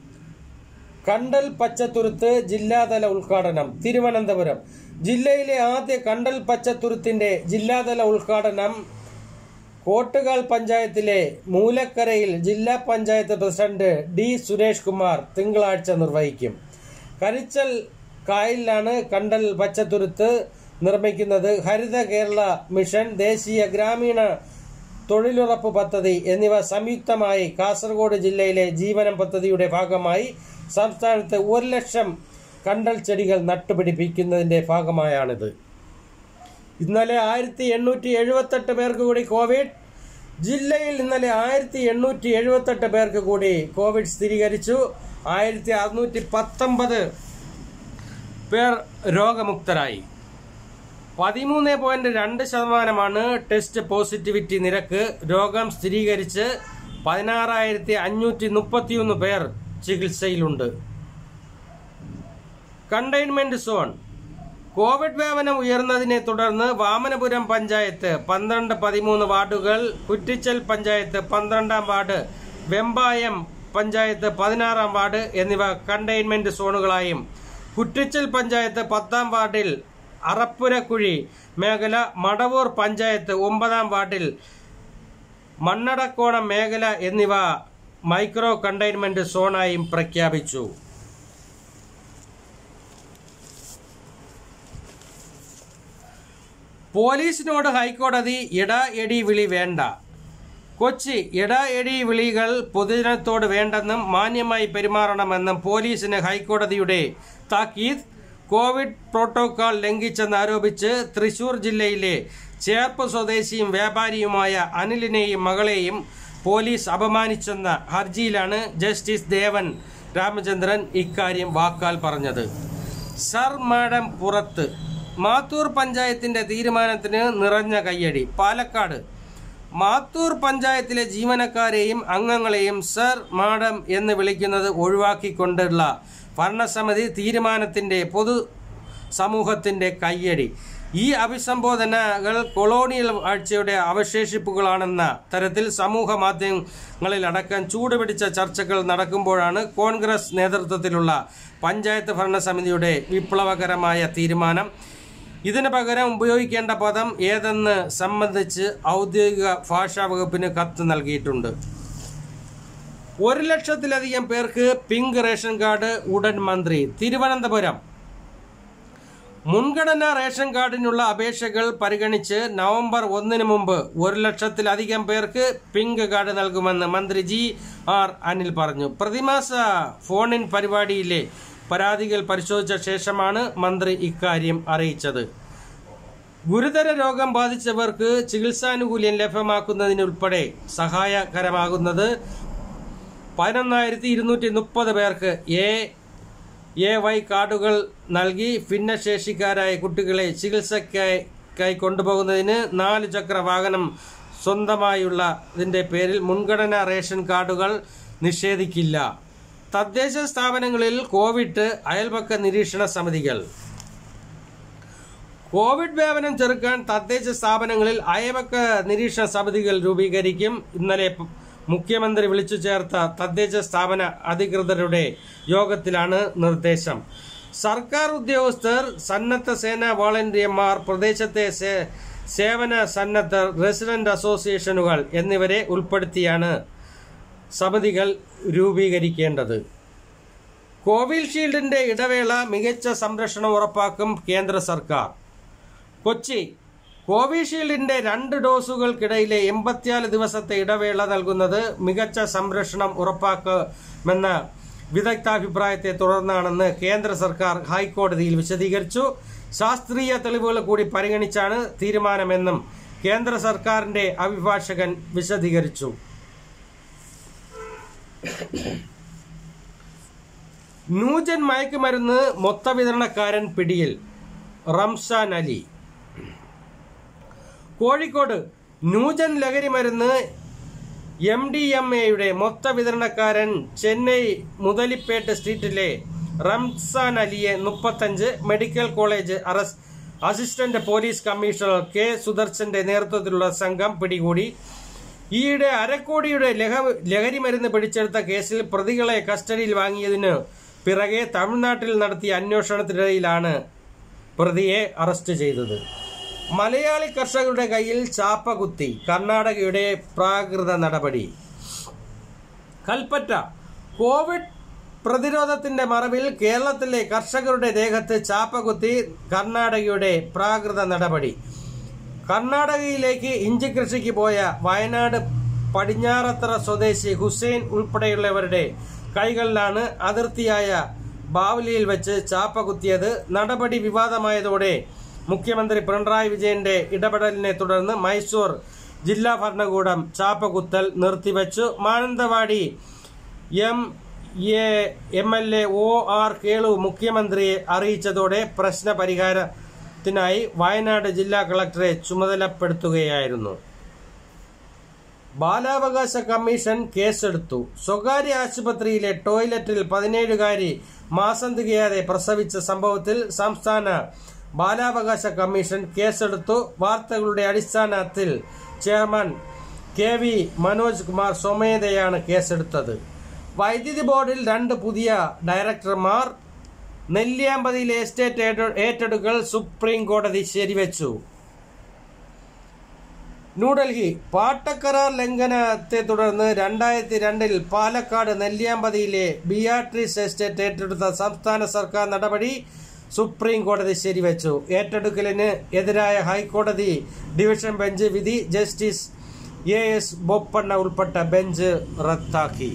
കണ്ടൽ പച്ചത്തുരുത്ത് ജില്ലാതല ഉദ്ഘാടനം തിരുവനന്തപുരം ജില്ലയിലെ ആദ്യ കണ്ടൽ പച്ചത്തുരുത്തിന്റെ ജില്ലാതല ഉദ്ഘാടനം കോട്ടുകാൽ പഞ്ചായത്തിലെ മൂലക്കരയിൽ ജില്ലാ പഞ്ചായത്ത് പ്രസിഡന്റ് ഡി സുരേഷ് കുമാർ തിങ്കളാഴ്ച നിർവഹിക്കും കരിച്ചൽ കായലിലാണ് കണ്ടൽ പച്ചത്തുരുത്ത് നിർമ്മിക്കുന്നത് ഹരിത കേരള മിഷൻ ദേശീയ ഗ്രാമീണ തൊഴിലുറപ്പ് പദ്ധതി എന്നിവ സംയുക്തമായി കാസർഗോഡ് ജില്ലയിലെ ജീവനം പദ്ധതിയുടെ ഭാഗമായി സംസ്ഥാനത്ത് ഒരു ലക്ഷം കണ്ടൽ ചെടികൾ നട്ടുപിടിപ്പിക്കുന്നതിന്റെ ഭാഗമായാണിത് ഇന്നലെ ആയിരത്തി എണ്ണൂറ്റി എഴുപത്തെട്ട് പേർക്ക് കൂടി കോവിഡ് ജില്ലയിൽ ഇന്നലെ ആയിരത്തി എണ്ണൂറ്റി എഴുപത്തെട്ട് പേർക്ക് കൂടി കോവിഡ് സ്ഥിരീകരിച്ചു ആയിരത്തി അറുന്നൂറ്റി പത്തൊമ്പത് പേർ രോഗമുക്തരായി പതിമൂന്ന് പോയിന്റ് രണ്ട് ശതമാനമാണ് ടെസ്റ്റ് പോസിറ്റിവിറ്റി നിരക്ക് രോഗം സ്ഥിരീകരിച്ച് പതിനാറായിരത്തി അഞ്ഞൂറ്റി മുപ്പത്തിയൊന്ന് പേർ ചികിത്സയിലുണ്ട് കണ്ടെയ്ൻമെന്റ് സോൺ കോവിഡ് വ്യാപനം ഉയർന്നതിനെ തുടർന്ന് വാമനപുരം പഞ്ചായത്ത് പന്ത്രണ്ട് പതിമൂന്ന് വാർഡുകൾ കുറ്റിച്ചൽ പഞ്ചായത്ത് പന്ത്രണ്ടാം വാർഡ് വെമ്പായം പഞ്ചായത്ത് പതിനാറാം വാർഡ് എന്നിവ കണ്ടെയ്ൻമെന്റ് സോണുകളായും കുറ്റിച്ചൽ പഞ്ചായത്ത് പത്താം വാർഡിൽ അറപ്പുരക്കുഴി മേഖല മടവൂർ പഞ്ചായത്ത് ഒമ്പതാം വാർഡിൽ മണ്ണടക്കോണം മേഖല എന്നിവ മൈക്രോ കണ്ടെയ്ൻമെന്റ് സോണായും പ്രഖ്യാപിച്ചു പോലീസിനോട് ഹൈക്കോടതി ഇട എടി വിളി വേണ്ട കൊച്ചി ഇട എടി വിളികൾ പൊതുജനത്തോട് വേണ്ടെന്നും മാന്യമായി പെരുമാറണമെന്നും പോലീസിന് ഹൈക്കോടതിയുടെ താക്കീത് കോവിഡ് പ്രോട്ടോകോൾ ലംഘിച്ചെന്നാരോപിച്ച് തൃശൂർ ജില്ലയിലെ ചേർപ്പ് സ്വദേശിയും വ്യാപാരിയുമായ അനിലിനെയും മകളെയും പോലീസ് അപമാനിച്ചെന്ന ഹർജിയിലാണ് ജസ്റ്റിസ് ദേവൻ രാമചന്ദ്രൻ ഇക്കാര്യം വാക്കാൽ പറഞ്ഞത് സർ മാഡം പുറത്ത് മാത്തൂർ പഞ്ചായത്തിന്റെ തീരുമാനത്തിന് നിറഞ്ഞ കയ്യടി പാലക്കാട് മാത്തൂർ പഞ്ചായത്തിലെ ജീവനക്കാരെയും അംഗങ്ങളെയും സർ മാഡം എന്ന് വിളിക്കുന്നത് ഒഴിവാക്കിക്കൊണ്ടുള്ള ഭരണസമിതി തീരുമാനത്തിന്റെ പൊതു സമൂഹത്തിന്റെ കയ്യടി ഈ അഭിസംബോധനകൾ കൊളോണിയൽ ആഴ്ചയുടെ അവശേഷിപ്പുകളാണെന്ന തരത്തിൽ സമൂഹ മാധ്യമങ്ങളിലടക്കം ചൂടുപിടിച്ച ചർച്ചകൾ നടക്കുമ്പോഴാണ് കോൺഗ്രസ് നേതൃത്വത്തിലുള്ള പഞ്ചായത്ത് ഭരണസമിതിയുടെ വിപ്ലവകരമായ തീരുമാനം ഇതിനു പകരം ഉപയോഗിക്കേണ്ട പദം ഏതെന്ന് സംബന്ധിച്ച് ഔദ്യോഗിക ഭാഷാ വകുപ്പിന് കത്ത് നൽകിയിട്ടുണ്ട് ഒരു ലക്ഷത്തിലധികം പേർക്ക് പിങ്ക് റേഷൻ കാർഡ് ഉടൻ മന്ത്രി തിരുവനന്തപുരം മുൻഗണനാ റേഷൻ കാർഡിനുള്ള അപേക്ഷകൾ പരിഗണിച്ച് നവംബർ ഒന്നിന് മുമ്പ് ഒരു ലക്ഷത്തിലധികം പേർക്ക് പിങ്ക് കാർഡ് നൽകുമെന്ന് മന്ത്രി ജി ആർ അനിൽ പറഞ്ഞു പ്രതിമാസ ഫോണിൻ പരിപാടിയിലെ പരാതികൾ പരിശോധിച്ച ശേഷമാണ് മന്ത്രി ഇക്കാര്യം അറിയിച്ചത് ഗുരുതര രോഗം ബാധിച്ചവർക്ക് ചികിത്സാനുകൂല്യം ലഭ്യമാക്കുന്നതിനുൾപ്പെടെ സഹായകരമാകുന്നത് പതിനൊന്നായിരത്തി ഇരുന്നൂറ്റി മുപ്പത് പേർക്ക് എ എ വൈ കാർഡുകൾ നൽകി ഭിന്നശേഷിക്കാരായ കുട്ടികളെ ചികിത്സയ്ക്കായി കൊണ്ടുപോകുന്നതിന് നാല് ചക്ര വാഹനം സ്വന്തമായുള്ള ഇതിന്റെ പേരിൽ മുൻഗണനാ റേഷൻ കാർഡുകൾ നിഷേധിക്കില്ല തദ്ദേശ സ്ഥാപനങ്ങളിൽ കോവിഡ് അയൽപക്ക നിരീക്ഷണ സമിതികൾ കോവിഡ് വ്യാപനം ചെറുക്കാൻ തദ്ദേശ സ്ഥാപനങ്ങളിൽ അയൽപക്ക നിരീക്ഷണ സമിതികൾ രൂപീകരിക്കും ഇന്നലെ മുഖ്യമന്ത്രി വിളിച്ചു ചേർത്ത തദ്ദേശ സ്ഥാപന അധികൃതരുടെ യോഗത്തിലാണ് നിർദ്ദേശം സർക്കാർ ഉദ്യോഗസ്ഥർ സന്നദ്ധ സേന വോളണ്ടിയർമാർ പ്രദേശത്തെ സേ- സേവന സന്നദ്ധർ റെസിഡന്റ് അസോസിയേഷനുകൾ എന്നിവരെ ഉൾപ്പെടുത്തിയാണ് സമിതികൾ രൂപീകരിക്കേണ്ടത് കോവിഷീൽഡിന്റെ ഇടവേള മികച്ച സംരക്ഷണം ഉറപ്പാക്കും കേന്ദ്ര സർക്കാർ കൊച്ചി കോവിഷീൽഡിന്റെ രണ്ട് ഡോസുകൾക്കിടയിലെ എൺപത്തിനാല് ദിവസത്തെ ഇടവേള നൽകുന്നത് മികച്ച സംരക്ഷണം ഉറപ്പാക്കുമെന്ന വിദഗ്ധാഭിപ്രായത്തെ തുടർന്നാണെന്ന് കേന്ദ്ര സർക്കാർ ഹൈക്കോടതിയിൽ വിശദീകരിച്ചു ശാസ്ത്രീയ തെളിവുകൾ കൂടി പരിഗണിച്ചാണ് തീരുമാനമെന്നും കേന്ദ്ര സർക്കാരിന്റെ അഭിഭാഷകൻ വിശദീകരിച്ചു നൂജൻ മയക്കുമരുന്ന് മൊത്തവിതരണക്കാരൻ പിടിയിൽ റംസാൻ അലി കോഴിക്കോട് നൂജൻ ലഹരി മരുന്ന് എം ഡി എം എയുടെ മൊത്ത വിതരണക്കാരൻ ചെന്നൈ മുതലിപ്പേട്ട് സ്ട്രീറ്റിലെ റംസാൻ അലിയെ മുപ്പത്തഞ്ച് medical college arrest assistant police commissioner K സുദർശന്റെ നേതൃത്വത്തിലുള്ള സംഘം പിടികൂടി ഈയിടെ അരക്കോടിയുടെ ലഹ- ലഹരി മരുന്ന് പിടിച്ചെടുത്ത കേസിൽ പ്രതികളെ കസ്റ്റഡിയിൽ വാങ്ങിയതിന് പിറകെ തമിഴ്നാട്ടിൽ നടത്തിയ അന്വേഷണത്തിനിടയിലാണ് പ്രതിയെ അറസ്റ്റ് ചെയ്തത് മലയാളി കർഷകരുടെ കയ്യിൽ ചാപ്പ കുത്തി കർണാടകയുടെ പ്രാകൃത നടപടി കൽപ്പറ്റ കോവിഡ് പ്രതിരോധത്തിന്റെ മറവിൽ കേരളത്തിലെ കർഷകരുടെ ദേഹത്ത് ചാപ്പ കുത്തി കർണാടകയുടെ പ്രാകൃത നടപടി കർണാടകയിലേക്ക് ഇഞ്ചി കൃഷിക്ക് പോയ വയനാട് പടിഞ്ഞാറത്തറ സ്വദേശി ഹുസൈൻ ഉൾപ്പെടെയുള്ളവരുടെ കൈകളിലാണ് അതിർത്തിയായ ബാവലിയിൽ വെച്ച് ചാപ്പ കുത്തിയത് നടപടി വിവാദമായതോടെ മുഖ്യമന്ത്രി പിണറായി വിജയന്റെ ഇടപെടലിനെ തുടർന്ന് മൈസൂർ ജില്ലാ ഭരണകൂടം ചാപ്പ കുത്തൽ നിർത്തിവെച്ചു Mananthavady M A M L A O R Kelu മുഖ്യമന്ത്രിയെ അറിയിച്ചതോടെ പ്രശ്ന പരിഹാരത്തിനായി വയനാട് ജില്ലാ കളക്ടറെ ചുമതലപ്പെടുത്തുകയായിരുന്നു ബാലാവകാശ കമ്മീഷൻ കേസെടുത്തു സ്വകാര്യ ആശുപത്രിയിലെ ടോയ്ലറ്റിൽ പതിനേഴുകാരി മാസം തികയാതെ പ്രസവിച്ച സംഭവത്തിൽ സംസ്ഥാന ബാലാവകാശ കമ്മീഷൻ കേസെടുത്തു വാർത്തകളുടെ അടിസ്ഥാനത്തിൽ chairman K V Manoj Kumar സ്വമേധയാണ് കേസെടുത്തത് വൈദ്യുതി ബോർഡിൽ രണ്ട് പുതിയ ഡയറക്ടർമാർ നെല്ലിയാമ്പതിയിലെ എസ്റ്റേറ്റ് ഏറ്റ- ഏറ്റെടുക്കൽ സുപ്രീം കോടതി ശരിവെച്ചു ന്യൂഡൽഹി പാട്ടക്കരാർ ലംഘനത്തെ തുടർന്ന് രണ്ടായിരത്തി രണ്ടിൽ പാലക്കാട് നെല്ലിയാമ്പതിയിലെ ബിയാട്രീസ് എസ്റ്റേറ്റ് ഏറ്റെടുത്ത സംസ്ഥാന സർക്കാർ നടപടി സുപ്രീം കോടതി ശരിവെച്ചു ഏറ്റെടുക്കലിന് എതിരായ ഹൈക്കോടതി ഡിവിഷൻ ബെഞ്ച് വിധി ജസ്റ്റിസ് എ എസ് ബൊപ്പണ്ണ ഉൾപ്പെട്ട ബെഞ്ച് റദ്ദാക്കി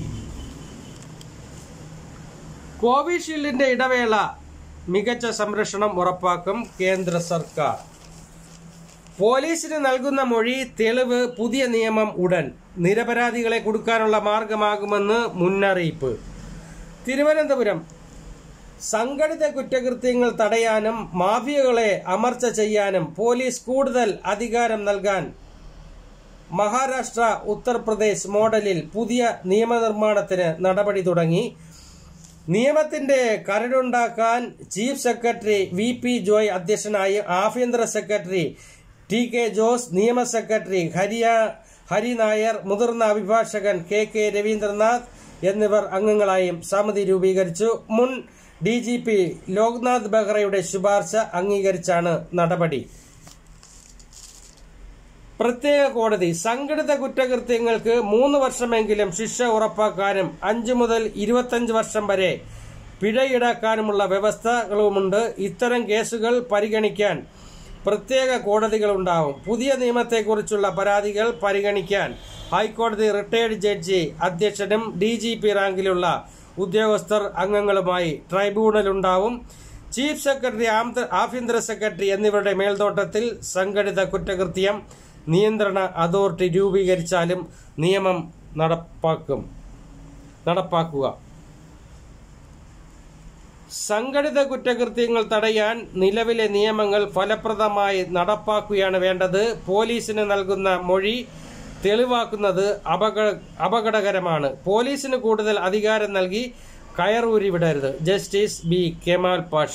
കോവിഷീൽഡിന്റെ ഇടവേള മികച്ച സംരക്ഷണം ഉറപ്പാക്കും കേന്ദ്ര സർക്കാർ പോലീസിന് നൽകുന്ന മൊഴി തെളിവ് പുതിയ നിയമം ഉടൻ നിരപരാധികളെ കൊടുക്കാനുള്ള മാർഗമാകുമെന്ന് മുന്നറിയിപ്പ് തിരുവനന്തപുരം സംഘടിത കുറ്റകൃത്യങ്ങൾ തടയാനും മാഫിയകളെ അമർച്ച ചെയ്യാനും പോലീസ് കൂടുതൽ അധികാരം നൽകാൻ മഹാരാഷ്ട്ര ഉത്തർപ്രദേശ് മോഡലിൽ പുതിയ നിയമനിർമ്മാണത്തിന് നടപടി തുടങ്ങി നിയമത്തിന്റെ കരടുണ്ടാക്കാൻ chief secretary V P Joy അധ്യക്ഷനായി ആഭ്യന്തര സെക്രട്ടറി ടി കെ ജോസ് നിയമ സെക്രട്ടറി ഹരിയ ഹരി നായർ മുതിർന്ന അഭിഭാഷകൻ കെ കെ രവീന്ദ്രനാഥ് എന്നിവർ അംഗങ്ങളായും സമിതി രൂപീകരിച്ചു മുൻ ഡി ജി പി ലോക്നാഥ് ബെഹ്റയുടെ ശുപാർശ അംഗീകരിച്ചാണ് നടപടി പ്രത്യേക കോടതി സംഘടിത കുറ്റകൃത്യങ്ങൾക്ക് മൂന്ന് വർഷമെങ്കിലും ശിക്ഷ ഉറപ്പാക്കാനും അഞ്ചു മുതൽ ഇരുപത്തഞ്ച് വർഷം വരെ പിഴ ഈടാക്കാനുമുള്ള വ്യവസ്ഥകളുമുണ്ട് ഇത്തരം കേസുകൾ പരിഗണിക്കാൻ പ്രത്യേക കോടതികളുണ്ടാവും പുതിയ നിയമത്തെക്കുറിച്ചുള്ള പരാതികൾ പരിഗണിക്കാൻ ഹൈക്കോടതി റിട്ടയർഡ് ജഡ്ജി അധ്യക്ഷനും ഡി ജി പി റാങ്കിലുള്ള ഉദ്യോഗസ്ഥർ അംഗങ്ങളുമായി ട്രൈബ്യൂണലുണ്ടാവും ചീഫ് സെക്രട്ടറി ആംത- ആഭ്യന്തര സെക്രട്ടറി എന്നിവരുടെ മേൽനോട്ടത്തിൽ സംഘടിത കുറ്റകൃത്യം നിയന്ത്രണ അതോറിറ്റി രൂപീകരിച്ചാലും നിയമം നടപ്പാക്കും നടപ്പാക്കുക സംഘടിത കുറ്റകൃത്യങ്ങൾ തടയാൻ നിലവിലെ നിയമങ്ങൾ ഫലപ്രദമായി നടപ്പാക്കുകയാണ് വേണ്ടത് പോലീസിന് നൽകുന്ന മൊഴി തെളിവാക്കുന്നത് അപകട അപകടകരമാണ് പോലീസിന് കൂടുതൽ അധികാരം നൽകി കയറൂരി വിടരുത് ജസ്റ്റിസ് ബി കെമാൽ പാഷ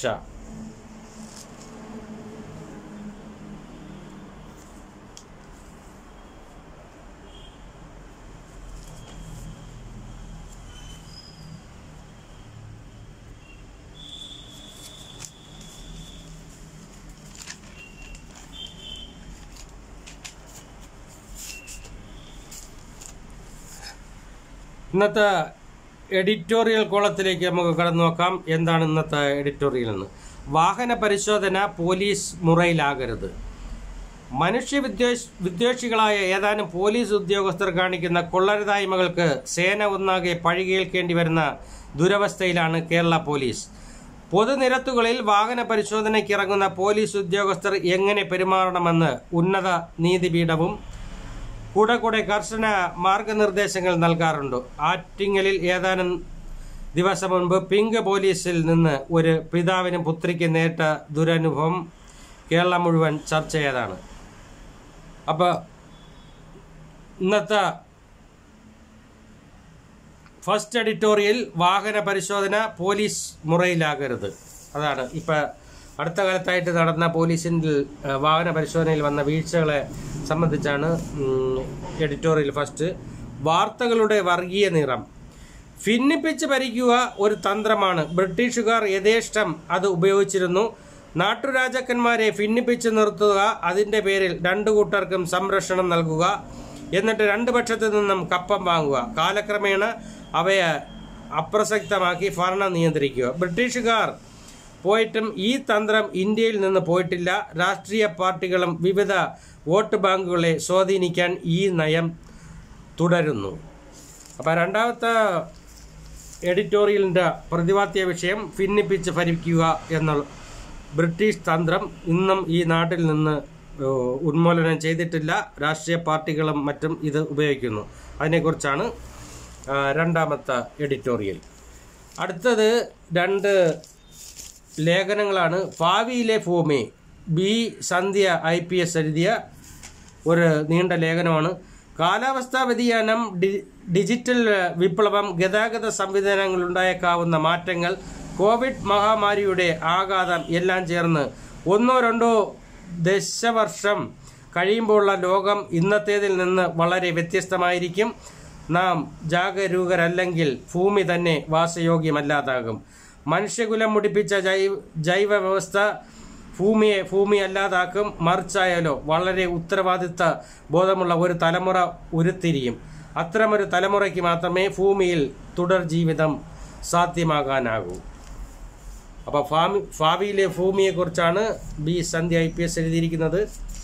ഇന്നത്തെ എഡിറ്റോറിയൽ കോളത്തിലേക്ക് നമുക്ക് കടന്നു നോക്കാം എന്താണ് ഇന്നത്തെ എഡിറ്റോറിയൽ എന്ന് വാഹന പരിശോധന പോലീസ് മുറയിലാകരുത് മനുഷ്യ വിദ്വേഷ വിദ്വേഷികളായ ഏതാനും പോലീസ് ഉദ്യോഗസ്ഥർ കാണിക്കുന്ന കൊള്ളരുതായ്മകൾക്ക് സേന ഒന്നാകെ പഴികേൽക്കേണ്ടി വരുന്ന ദുരവസ്ഥയിലാണ് കേരള പോലീസ് പൊതുനിരത്തുകളിൽ വാഹന പരിശോധനയ്ക്ക് ഇറങ്ങുന്ന പോലീസ് ഉദ്യോഗസ്ഥർ എങ്ങനെ പെരുമാറണമെന്ന് ഉന്നത നീതിപീഠവും കൂടെ കൂടെ കർശന മാർഗനിർദ്ദേശങ്ങൾ നൽകാറുണ്ട് ആറ്റിങ്ങലിൽ ഏതാനും ദിവസം മുൻപ് പിങ്ക് പോലീസിൽ നിന്ന് ഒരു പിതാവിനും പുത്രിക്ക് നേരിട്ട ദുരനുഭവം കേരളം മുഴുവൻ ചർച്ച ചെയ്തതാണ് അപ്പോൾ ഇന്നത്തെ ഫസ്റ്റ് എഡിറ്റോറിയൽ വാഹന പരിശോധന പോലീസ് മുറയിലാകരുത് അതാണ് ഇപ്പം അടുത്ത കാലത്തായിട്ട് നടന്ന പോലീസിൻ്റെ ഏഹ്, വാഹന പരിശോധനയിൽ വന്ന വീഴ്ചകളെ സംബന്ധിച്ചാണ് ഉം, എഡിറ്റോറിയൽ ഫസ്റ്റ് വാർത്തകളുടെ വർഗീയ നിറം ഭിന്നിപ്പിച്ച് ഭരിക്കുക ഒരു തന്ത്രമാണ് ബ്രിട്ടീഷുകാർ യഥേഷ്ടം അത് ഉപയോഗിച്ചിരുന്നു നാട്ടുരാജാക്കന്മാരെ ഭിന്നിപ്പിച്ച് നിർത്തുക അതിൻ്റെ പേരിൽ രണ്ടു കൂട്ടർക്കും സംരക്ഷണം നൽകുക എന്നിട്ട് രണ്ട് പക്ഷത്തു നിന്നും കപ്പം വാങ്ങുക കാലക്രമേണ അവയെ അപ്രസക്തമാക്കി ഭരണം നിയന്ത്രിക്കുക ബ്രിട്ടീഷുകാർ പോയിട്ടും ഈ തന്ത്രം ഇന്ത്യയിൽ നിന്ന് പോയിട്ടില്ല രാഷ്ട്രീയ പാർട്ടികളും വിവിധ വോട്ട് ബാങ്കുകളെ സ്വാധീനിക്കാൻ ഈ നയം തുടരുന്നു അപ്പോൾ രണ്ടാമത്തെ എഡിറ്റോറിയലിൻ്റെ പ്രതിപാദ്യ വിഷയം ഭിന്നിപ്പിച്ച് ഭരിക്കുക എന്നുള്ള ബ്രിട്ടീഷ് തന്ത്രം ഇന്നും ഈ നാട്ടിൽ നിന്ന് ഏഹ്, ഉന്മൂലനം ചെയ്തിട്ടില്ല രാഷ്ട്രീയ പാർട്ടികളും മറ്റും ഇത് ഉപയോഗിക്കുന്നു അതിനെക്കുറിച്ചാണ് ആ, രണ്ടാമത്തെ എഡിറ്റോറിയൽ അടുത്തത് രണ്ട് ലേഖനങ്ങളാണ് ഭാവിയിലെ ഭൂമി B Sandhya I P S എഴുതിയ ഒരു നീണ്ട ലേഖനമാണ് കാലാവസ്ഥാ വ്യതിയാനം ഡി- ഡിജിറ്റൽ വിപ്ലവം ഗതാഗത സംവിധാനങ്ങളുണ്ടായേക്കാവുന്ന മാറ്റങ്ങൾ കോവിഡ് മഹാമാരിയുടെ ആഘാതം എല്ലാം ചേർന്ന് ഒന്നോ രണ്ടോ ദശവർഷം കഴിയുമ്പോഴുള്ള ലോകം ഇന്നത്തേതിൽ നിന്ന് വളരെ വ്യത്യസ്തമായിരിക്കും നാം ജാഗരൂകരല്ലെങ്കിൽ ഭൂമി തന്നെ വാസയോഗ്യമല്ലാതാകും മനുഷ്യകുലം മുടിപ്പിച്ച ജൈവ ജൈവ വ്യവസ്ഥ ഭൂമിയെ ഭൂമി അല്ലാതാക്കും മറിച്ചായാലോ വളരെ ഉത്തരവാദിത്ത ബോധമുള്ള ഒരു തലമുറ ഉരുത്തിരിയും അത്തരമൊരു തലമുറയ്ക്ക് മാത്രമേ ഭൂമിയിൽ തുടർ ജീവിതം സാധ്യമാകാനാകൂ അപ്പോൾ ഭാവി ഭാവിയിലെ ഭൂമിയെക്കുറിച്ചാണ് B Sandhya I P S എഴുതിയിരിക്കുന്നത്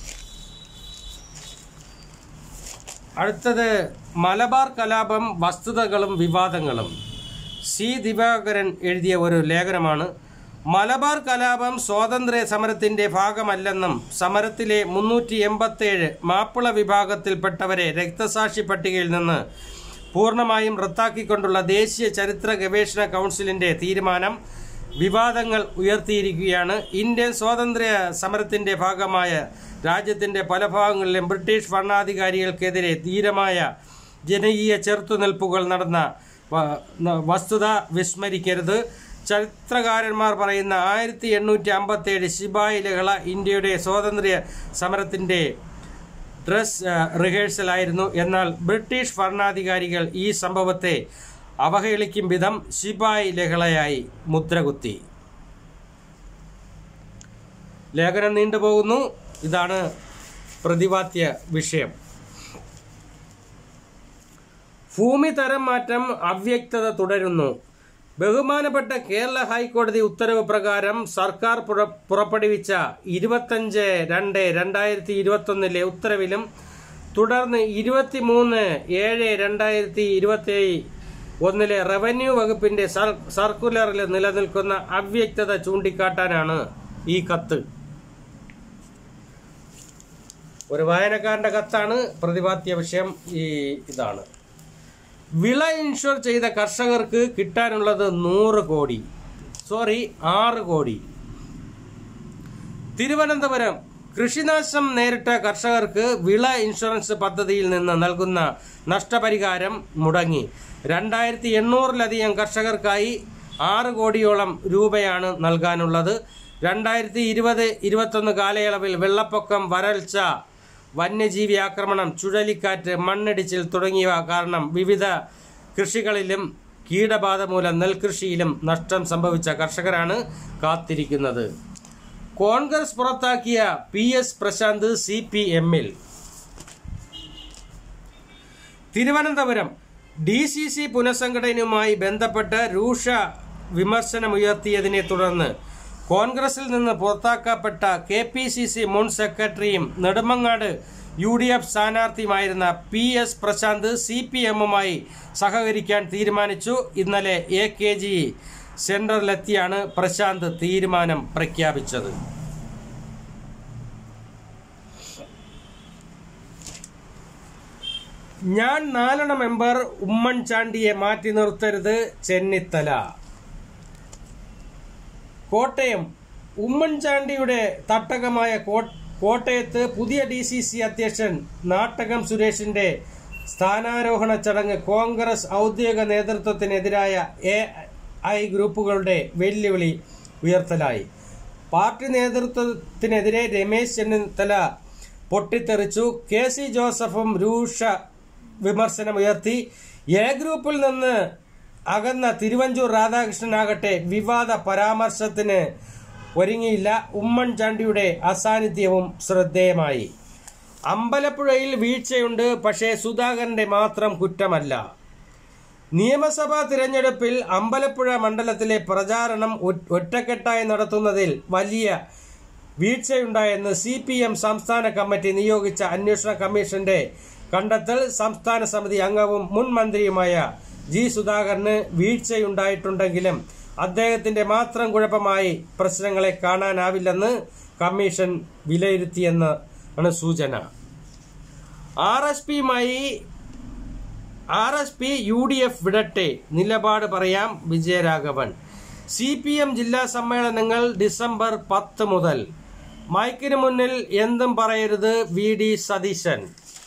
അടുത്തത് മലബാർ കലാപം വസ്തുതകളും വിവാദങ്ങളും സി ദിവാകരൻ എഴുതിയ ഒരു ലേഖനമാണ് മലബാർ കലാപം സ്വാതന്ത്ര്യ സമരത്തിന്റെ ഭാഗമല്ലെന്നും സമരത്തിലെ മുന്നൂറ്റി എൺപത്തേഴ് മാപ്പിള വിഭാഗത്തിൽപ്പെട്ടവരെ രക്തസാക്ഷി പട്ടികയിൽ നിന്ന് പൂർണ്ണമായും റദ്ദാക്കിക്കൊണ്ടുള്ള ദേശീയ ചരിത്ര ഗവേഷണ കൗൺസിലിന്റെ തീരുമാനം വിവാദങ്ങൾ ഉയർത്തിയിരിക്കുകയാണ് ഇന്ത്യൻ സ്വാതന്ത്ര്യ സമരത്തിന്റെ ഭാഗമായ രാജ്യത്തിന്റെ പല ഭാഗങ്ങളിലും ബ്രിട്ടീഷ് ഭരണാധികാരികൾക്കെതിരെ ധീരമായ ജനകീയ ചെറുത്തുനിൽപ്പുകൾ നടന്ന വ- ന- വസ്തുത വിസ്മരിക്കരുത് ചരിത്രകാരന്മാർ പറയുന്ന ആയിരത്തി എണ്ണൂറ്റി അമ്പത്തി ഏഴ് ശിബായി ലഹള ഇന്ത്യയുടെ സ്വാതന്ത്ര്യ സമരത്തിന്റെ ഡ്രസ് റിഹേഴ്സലായിരുന്നു എന്നാൽ ബ്രിട്ടീഷ് ഭരണാധികാരികൾ ഈ സംഭവത്തെ അവഹേളിക്കും വിധം ശിബായി ലഹളയായി മുദ്രകുത്തി ലേഖനം നീണ്ടുപോകുന്നു ഇതാണ് പ്രതിപാദ്യ വിഷയം ഭൂമി തരം മാറ്റം അവ്യക്തത തുടരുന്നു ബഹുമാനപ്പെട്ട കേരള ഹൈക്കോടതി ഉത്തരവ് പ്രകാരം സർക്കാർ പുറ- പുറപ്പെടുവിച്ച ഇരുപത്തഞ്ച് രണ്ട് രണ്ടായിരത്തി ഇരുപത്തൊന്നിലെ ഉത്തരവിലും തുടർന്ന് ഇരുപത്തിമൂന്ന് ഏഴ് രണ്ടായിരത്തി ഇരുപത്തി ഒന്നിലെ റവന്യൂ വകുപ്പിന്റെ സർ- സർക്കുലറിൽ നിലനിൽക്കുന്ന അവ്യക്തത ചൂണ്ടിക്കാട്ടാനാണ് ഈ കത്ത് ഒരു വായനക്കാരന്റെ കത്താണ് പ്രതിപാദ്യ വിഷയം ഈ ഇതാണ് വിള ഇൻഷുർ ചെയ്ത കർഷകർക്ക് കിട്ടാനുള്ളത് നൂറ് കോടി സോറി ആറ് കോടി തിരുവനന്തപുരം കൃഷിനാശം നേരിട്ട കർഷകർക്ക് വിള ഇൻഷുറൻസ് പദ്ധതിയിൽ നിന്ന് നൽകുന്ന നഷ്ടപരിഹാരം മുടങ്ങി രണ്ടായിരത്തി എണ്ണൂറിലധികം കർഷകർക്കായി ആറ് കോടിയോളം രൂപയാണ് നൽകാനുള്ളത് രണ്ടായിരത്തി ഇരുപത് ഇരുപത്തൊന്ന് കാലയളവിൽ വെള്ളപ്പൊക്കം വരൾച്ച വന്യജീവി ആക്രമണം ചുഴലിക്കാറ്റ് മണ്ണിടിച്ചിൽ തുടങ്ങിയവ കാരണം വിവിധ കൃഷികളിലും കീടബാധ മൂലം നെൽകൃഷിയിലും നഷ്ടം സംഭവിച്ച കർഷകരാണ് കാത്തിരിക്കുന്നത് കോൺഗ്രസ് പുറത്താക്കിയ P S Prashanth C P എമ്മിൽ തിരുവനന്തപുരം ഡി സി സി പുനഃസംഘടനയുമായി ബന്ധപ്പെട്ട് രൂക്ഷ വിമർശനമുയർത്തിയതിനെ തുടർന്ന് കോൺഗ്രസിൽ നിന്ന് പുറത്താക്കപ്പെട്ട കെ പി സി സി മുൻ സെക്രട്ടറിയും നെടുമങ്ങാട് യു ഡി എഫ് സ്ഥാനാർത്ഥിയുമായിരുന്ന P S Prashanth C P എമ്മുമായി സഹകരിക്കാൻ തീരുമാനിച്ചു ഇന്നലെ എ കെ ജി സെന്ററിലെത്തിയാണ് പ്രശാന്ത് തീരുമാനം പ്രഖ്യാപിച്ചത് ഞാൻ നാലെണ്ണ മെമ്പർ ഉമ്മൻചാണ്ടിയെ മാറ്റി നിർത്തരുത് ചെന്നിത്തല കോട്ടയം ഉമ്മൻചാണ്ടിയുടെ തട്ടകമായ കോ- കോട്ടയത്ത് പുതിയ ഡി സി സി അധ്യക്ഷൻ നാട്ടകം സുരേഷിന്റെ സ്ഥാനാരോഹണ ചടങ്ങ് കോൺഗ്രസ് ഔദ്യോഗിക നേതൃത്വത്തിനെതിരായ എ ഐ ഗ്രൂപ്പുകളുടെ വെല്ലുവിളി ഉയർത്തലായി പാർട്ടി നേതൃത്വത്തിനെതിരെ രമേശ് ചെന്നിത്തല പൊട്ടിത്തെറിച്ചു കെ സി ജോസഫും രൂക്ഷ വിമർശനമുയർത്തി എ ഗ്രൂപ്പിൽ നിന്ന് അകന്ന തിരുവഞ്ചൂർ രാധാകൃഷ്ണനാകട്ടെ വിവാദ പരാമർശത്തിന് ഒരുങ്ങിയില്ല ഉമ്മൻചാണ്ടിയുടെ അസാന്നിധ്യവും ശ്രദ്ധേയമായി അമ്പലപ്പുഴയിൽ വീഴ്ചയുണ്ട് പക്ഷേ സുധാകരന്റെ മാത്രം കുറ്റമല്ല നിയമസഭാ തിരഞ്ഞെടുപ്പിൽ അമ്പലപ്പുഴ മണ്ഡലത്തിലെ പ്രചാരണം ഒ- ഒറ്റക്കെട്ടായി നടത്തുന്നതിൽ വലിയ വീഴ്ചയുണ്ടായെന്ന് സി പി എം സംസ്ഥാന കമ്മിറ്റി നിയോഗിച്ച അന്വേഷണ കമ്മീഷന്റെ കണ്ടെത്തൽ സംസ്ഥാന സമിതി അംഗവും മുൻ മന്ത്രിയുമായ ജി സുധാകരന് വീഴ്ചയുണ്ടായിട്ടുണ്ടെങ്കിലും അദ്ദേഹത്തിന്റെ മാത്രം കുഴപ്പമായി പ്രശ്നങ്ങളെ കാണാനാവില്ലെന്ന് കമ്മീഷൻ വിലയിരുത്തിയെന്ന് ആണ് സൂചന ആർ എസ് പിയുമായി R S P U D F വിടട്ടെ നിലപാട് പറയാം വിജയരാഘവൻ സി പി എം ജില്ലാ സമ്മേളനങ്ങൾ ഡിസംബർ പത്ത് മുതൽ മൈക്കിന് മുന്നിൽ എന്തും പറയരുത് വി ഡി സതീശൻ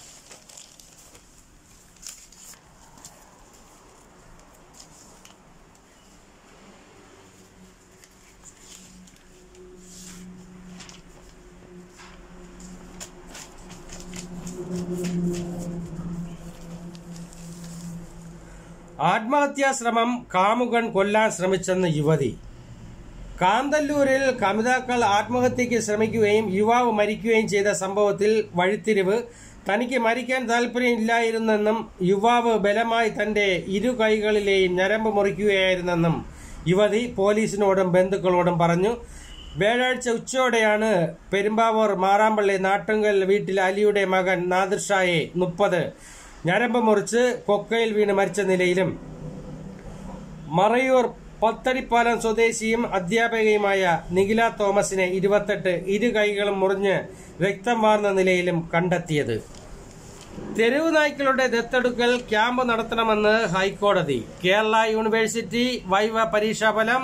ആത്മഹത്യാ ശ്രമം കാമുകൻ കൊല്ലാൻ ശ്രമിച്ചെന്ന് യുവതി കാന്തല്ലൂരിൽ കമിതാക്കൾ ആത്മഹത്യയ്ക്ക് ശ്രമിക്കുകയും യുവാവ് മരിക്കുകയും ചെയ്ത സംഭവത്തിൽ വഴിത്തിരിവ് തനിക്ക് മരിക്കാൻ താല്പര്യമില്ലായിരുന്നെന്നും യുവാവ് ബലമായി തന്റെ ഇരു കൈകളിലെയും ഞരമ്പ് മുറിക്കുകയായിരുന്നെന്നും യുവതി പോലീസിനോടും ബന്ധുക്കളോടും പറഞ്ഞു വ്യാഴാഴ്ച ഉച്ചയോടെയാണ് പെരുമ്പാവൂർ മാറാമ്പള്ളി നാട്ടുങ്കൽ വീട്ടിൽ അലിയുടെ മകൻ നാദിർ ഷായെ മുപ്പത് ഞരമ്പ് മുറിച്ച് കൊക്കയിൽ വീണ് മരിച്ച നിലയിലും മറയൂർ പത്തടിപ്പാലം സ്വദേശിയും അധ്യാപകയുമായ നിഖില തോമസിനെ ഇരുപത്തെട്ട് ഇരു കൈകളും മുറിഞ്ഞ് രക്തം വാർന്ന നിലയിലും കണ്ടെത്തിയത് തെരുവ് നായ്ക്കളുടെ ദത്തെടുക്കൽ ക്യാമ്പ് നടത്തണമെന്ന് ഹൈക്കോടതി കേരള യൂണിവേഴ്സിറ്റി വൈവ പരീക്ഷാഫലം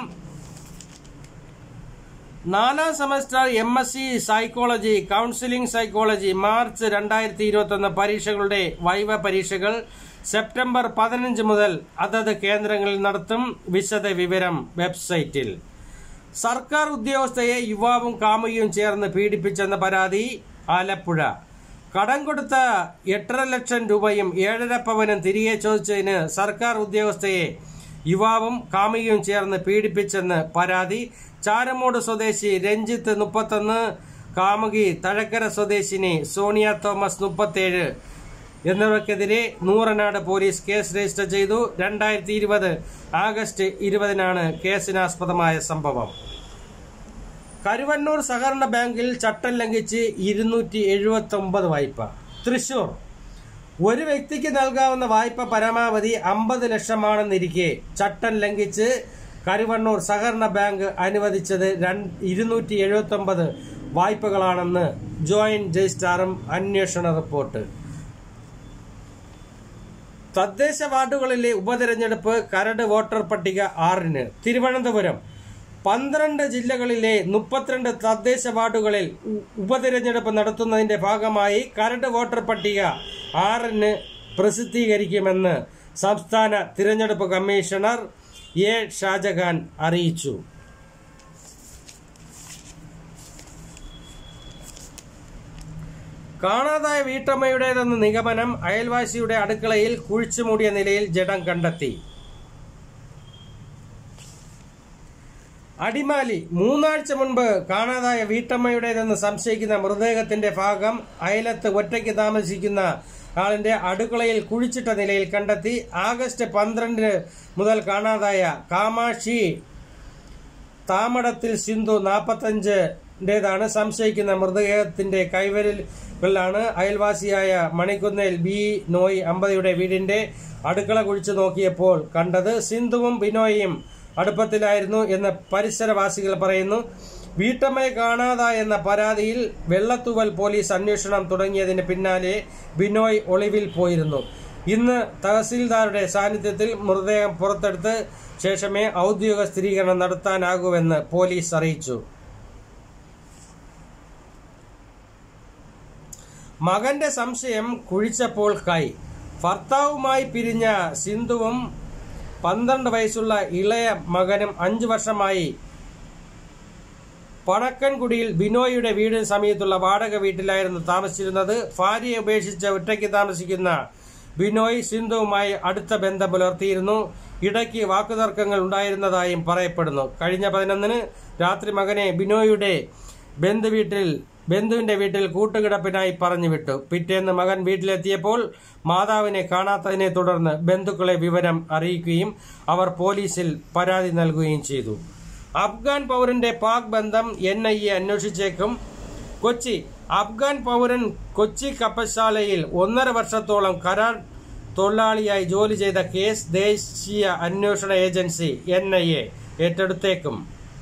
നാലാം semester M S C psychology counselling psychology March രണ്ടായിരത്തി ഇരുപത്തൊന്ന് പരീക്ഷകളുടെ വൈവ പരീക്ഷകൾ സെപ്റ്റംബർ പതിനഞ്ച് മുതൽ അതത് കേന്ദ്രങ്ങളിൽ നടത്തും വിശദ വിവരം വെബ്സൈറ്റിൽ സർക്കാർ ഉദ്യോഗസ്ഥയെ യുവാവും കാമുകിയും ചേർന്ന് പീഡിപ്പിച്ചെന്ന പരാതി ആലപ്പുഴ കടം കൊടുത്ത എട്ടര ലക്ഷം രൂപയും ഏഴര പവനും തിരികെ ചോദിച്ചതിന് സർക്കാർ ഉദ്യോഗസ്ഥയെ യുവാവും കാമുകിയും ചേർന്ന് പീഡിപ്പിച്ചെന്ന് പരാതി ചാരമൂട് സ്വദേശി രഞ്ജിത്ത് മുപ്പത്തൊന്ന് കാമുകി തഴക്കര സ്വദേശിനി സോണിയ തോമസ് മുപ്പത്തേഴ് എന്നിവർക്കെതിരെ നൂറനാട് പോലീസ് കേസ് രജിസ്റ്റർ ചെയ്തു രണ്ടായിരത്തി ഇരുപത് ആഗസ്റ്റ് ഇരുപതിനാണ് കേസിനാസ്പദമായ സംഭവം കരുവന്നൂർ സഹകരണ ബാങ്കിൽ ചട്ടം ലംഘിച്ച് ഇരുന്നൂറ്റി എഴുപത്തി ഒമ്പത് വായ്പ തൃശൂർ ഒരു വ്യക്തിക്ക് നൽകാവുന്ന വായ്പ പരമാവധി അമ്പത് ലക്ഷമാണെന്നിരിക്കെ ചട്ടം ലംഘിച്ച് കരുവണ്ണൂർ സഹകരണ ബാങ്ക് അനുവദിച്ചത് ഇരുന്നൂറ്റി എഴുപത്തി ഒമ്പത് വായ്പകളാണെന്ന് ജോയിന്റ് രജിസ്ട്രാറും അന്വേഷണ റിപ്പോർട്ട് തദ്ദേശ വാർഡുകളിലെ ഉപതെരഞ്ഞെടുപ്പ് കരട് വോട്ടർ പട്ടിക ആറിന് തിരുവനന്തപുരം പന്ത്രണ്ട് ജില്ലകളിലെ മുപ്പത്തിരണ്ട് തദ്ദേശ വാർഡുകളിൽ ഉ- ഉപതെരഞ്ഞെടുപ്പ് നടത്തുന്നതിന്റെ ഭാഗമായി കരട് വോട്ടർ പട്ടിക ആറിന് പ്രസിദ്ധീകരിക്കുമെന്ന് സംസ്ഥാന തിരഞ്ഞെടുപ്പ് കമ്മീഷണർ എ ഷാജഹാൻ അറിയിച്ചു കാണാതായ വീട്ടമ്മയുടേതെന്ന നിഗമനം അയൽവാസിയുടെ അടുക്കളയിൽ കുഴിച്ചുമൂടിയ നിലയിൽ ജഡം കണ്ടെത്തി അടിമാലി മൂന്നാഴ്ച മുൻപ് കാണാതായ വീട്ടമ്മയുടേതെന്ന് സംശയിക്കുന്ന മൃതദേഹത്തിന്റെ ഭാഗം അയലത്ത് ഒറ്റയ്ക്ക് താമസിക്കുന്ന ആളിന്റെ അടുക്കളയിൽ കുഴിച്ചിട്ട നിലയിൽ കണ്ടെത്തി ആഗസ്റ്റ് പന്ത്രണ്ടിന് മുതൽ കാണാതായ കാമാക്ഷി താമടത്തിൽ സിന്ധു നാൽപ്പത്തഞ്ചിൻ്റെതാണ് സംശയിക്കുന്ന മൃതദേഹത്തിന്റെ കൈവരലുകളിലാണ് അയൽവാസിയായ മണിക്കുന്നേൽ ബി നോയ് അമ്പതിയുടെ വീടിന്റെ അടുക്കള കുഴിച്ചു നോക്കിയപ്പോൾ കണ്ടത് സിന്ധുവും ബിനോയും അടുപ്പത്തിലായിരുന്നു എന്ന് പരിസരവാസികൾ പറയുന്നു വീട്ടമ്മയെ കാണാതായെന്ന പരാതിയിൽ വെള്ളത്തൂവൽ പോലീസ് അന്വേഷണം തുടങ്ങിയതിന് പിന്നാലെ ബിനോയ് ഒളിവിൽ പോയിരുന്നു ഇന്ന് തഹസീൽദാരുടെ സാന്നിധ്യത്തിൽ മൃതദേഹം പുറത്തെടുത്ത് ശേഷമേ ഔദ്യോഗിക സ്ഥിരീകരണം നടത്താനാകൂവെന്ന് പോലീസ് അറിയിച്ചു മകന്റെ സംശയം കുഴിച്ചപ്പോൾ കൈ ഭർത്താവുമായി പിരിഞ്ഞ സിന്ധുവും പന്ത്രണ്ട് വയസ്സുള്ള ഇളയ മകനും അഞ്ചു വർഷമായി പണക്കൻകുടിയിൽ ബിനോയിയുടെ വീടിന് സമീപത്തുള്ള വാടക വീട്ടിലായിരുന്നു താമസിച്ചിരുന്നത് ഭാര്യയെ ഉപേക്ഷിച്ച് ഒറ്റയ്ക്ക് താമസിക്കുന്ന ബിനോയ് സിന്ധുവുമായി അടുത്ത ബന്ധം പുലർത്തിയിരുന്നു ഇടയ്ക്ക് വാക്കുതർക്കങ്ങൾ ഉണ്ടായിരുന്നതായും പറയപ്പെടുന്നു കഴിഞ്ഞ പതിനൊന്നിന് രാത്രി മകനെ ബിനോയിയുടെ ബന്ധുവീട്ടിൽ ബന്ധുവിന്റെ വീട്ടിൽ കൂട്ടുകിടപ്പിനായി പറഞ്ഞു വിട്ടു പിറ്റേന്ന് മകൻ വീട്ടിലെത്തിയപ്പോൾ മാതാവിനെ കാണാത്തതിനെ തുടർന്ന് ബന്ധുക്കളെ വിവരം അറിയിക്കുകയും അവർ പോലീസിൽ പരാതി നൽകുകയും ചെയ്തു അഫ്ഗാൻ പൗരന്റെ പാക് ബന്ധം എൻ ഐ എ അന്വേഷിച്ചേക്കും കൊച്ചി അഫ്ഗാൻ പൗരൻ കൊച്ചി കപ്പശാലയിൽ ഒന്നര വർഷത്തോളം കരാർ തൊഴിലാളിയായി ജോലി ചെയ്ത കേസ് ദേശീയ അന്വേഷണ ഏജൻസി എൻ ഐ എ ഏറ്റെടുത്തേക്കും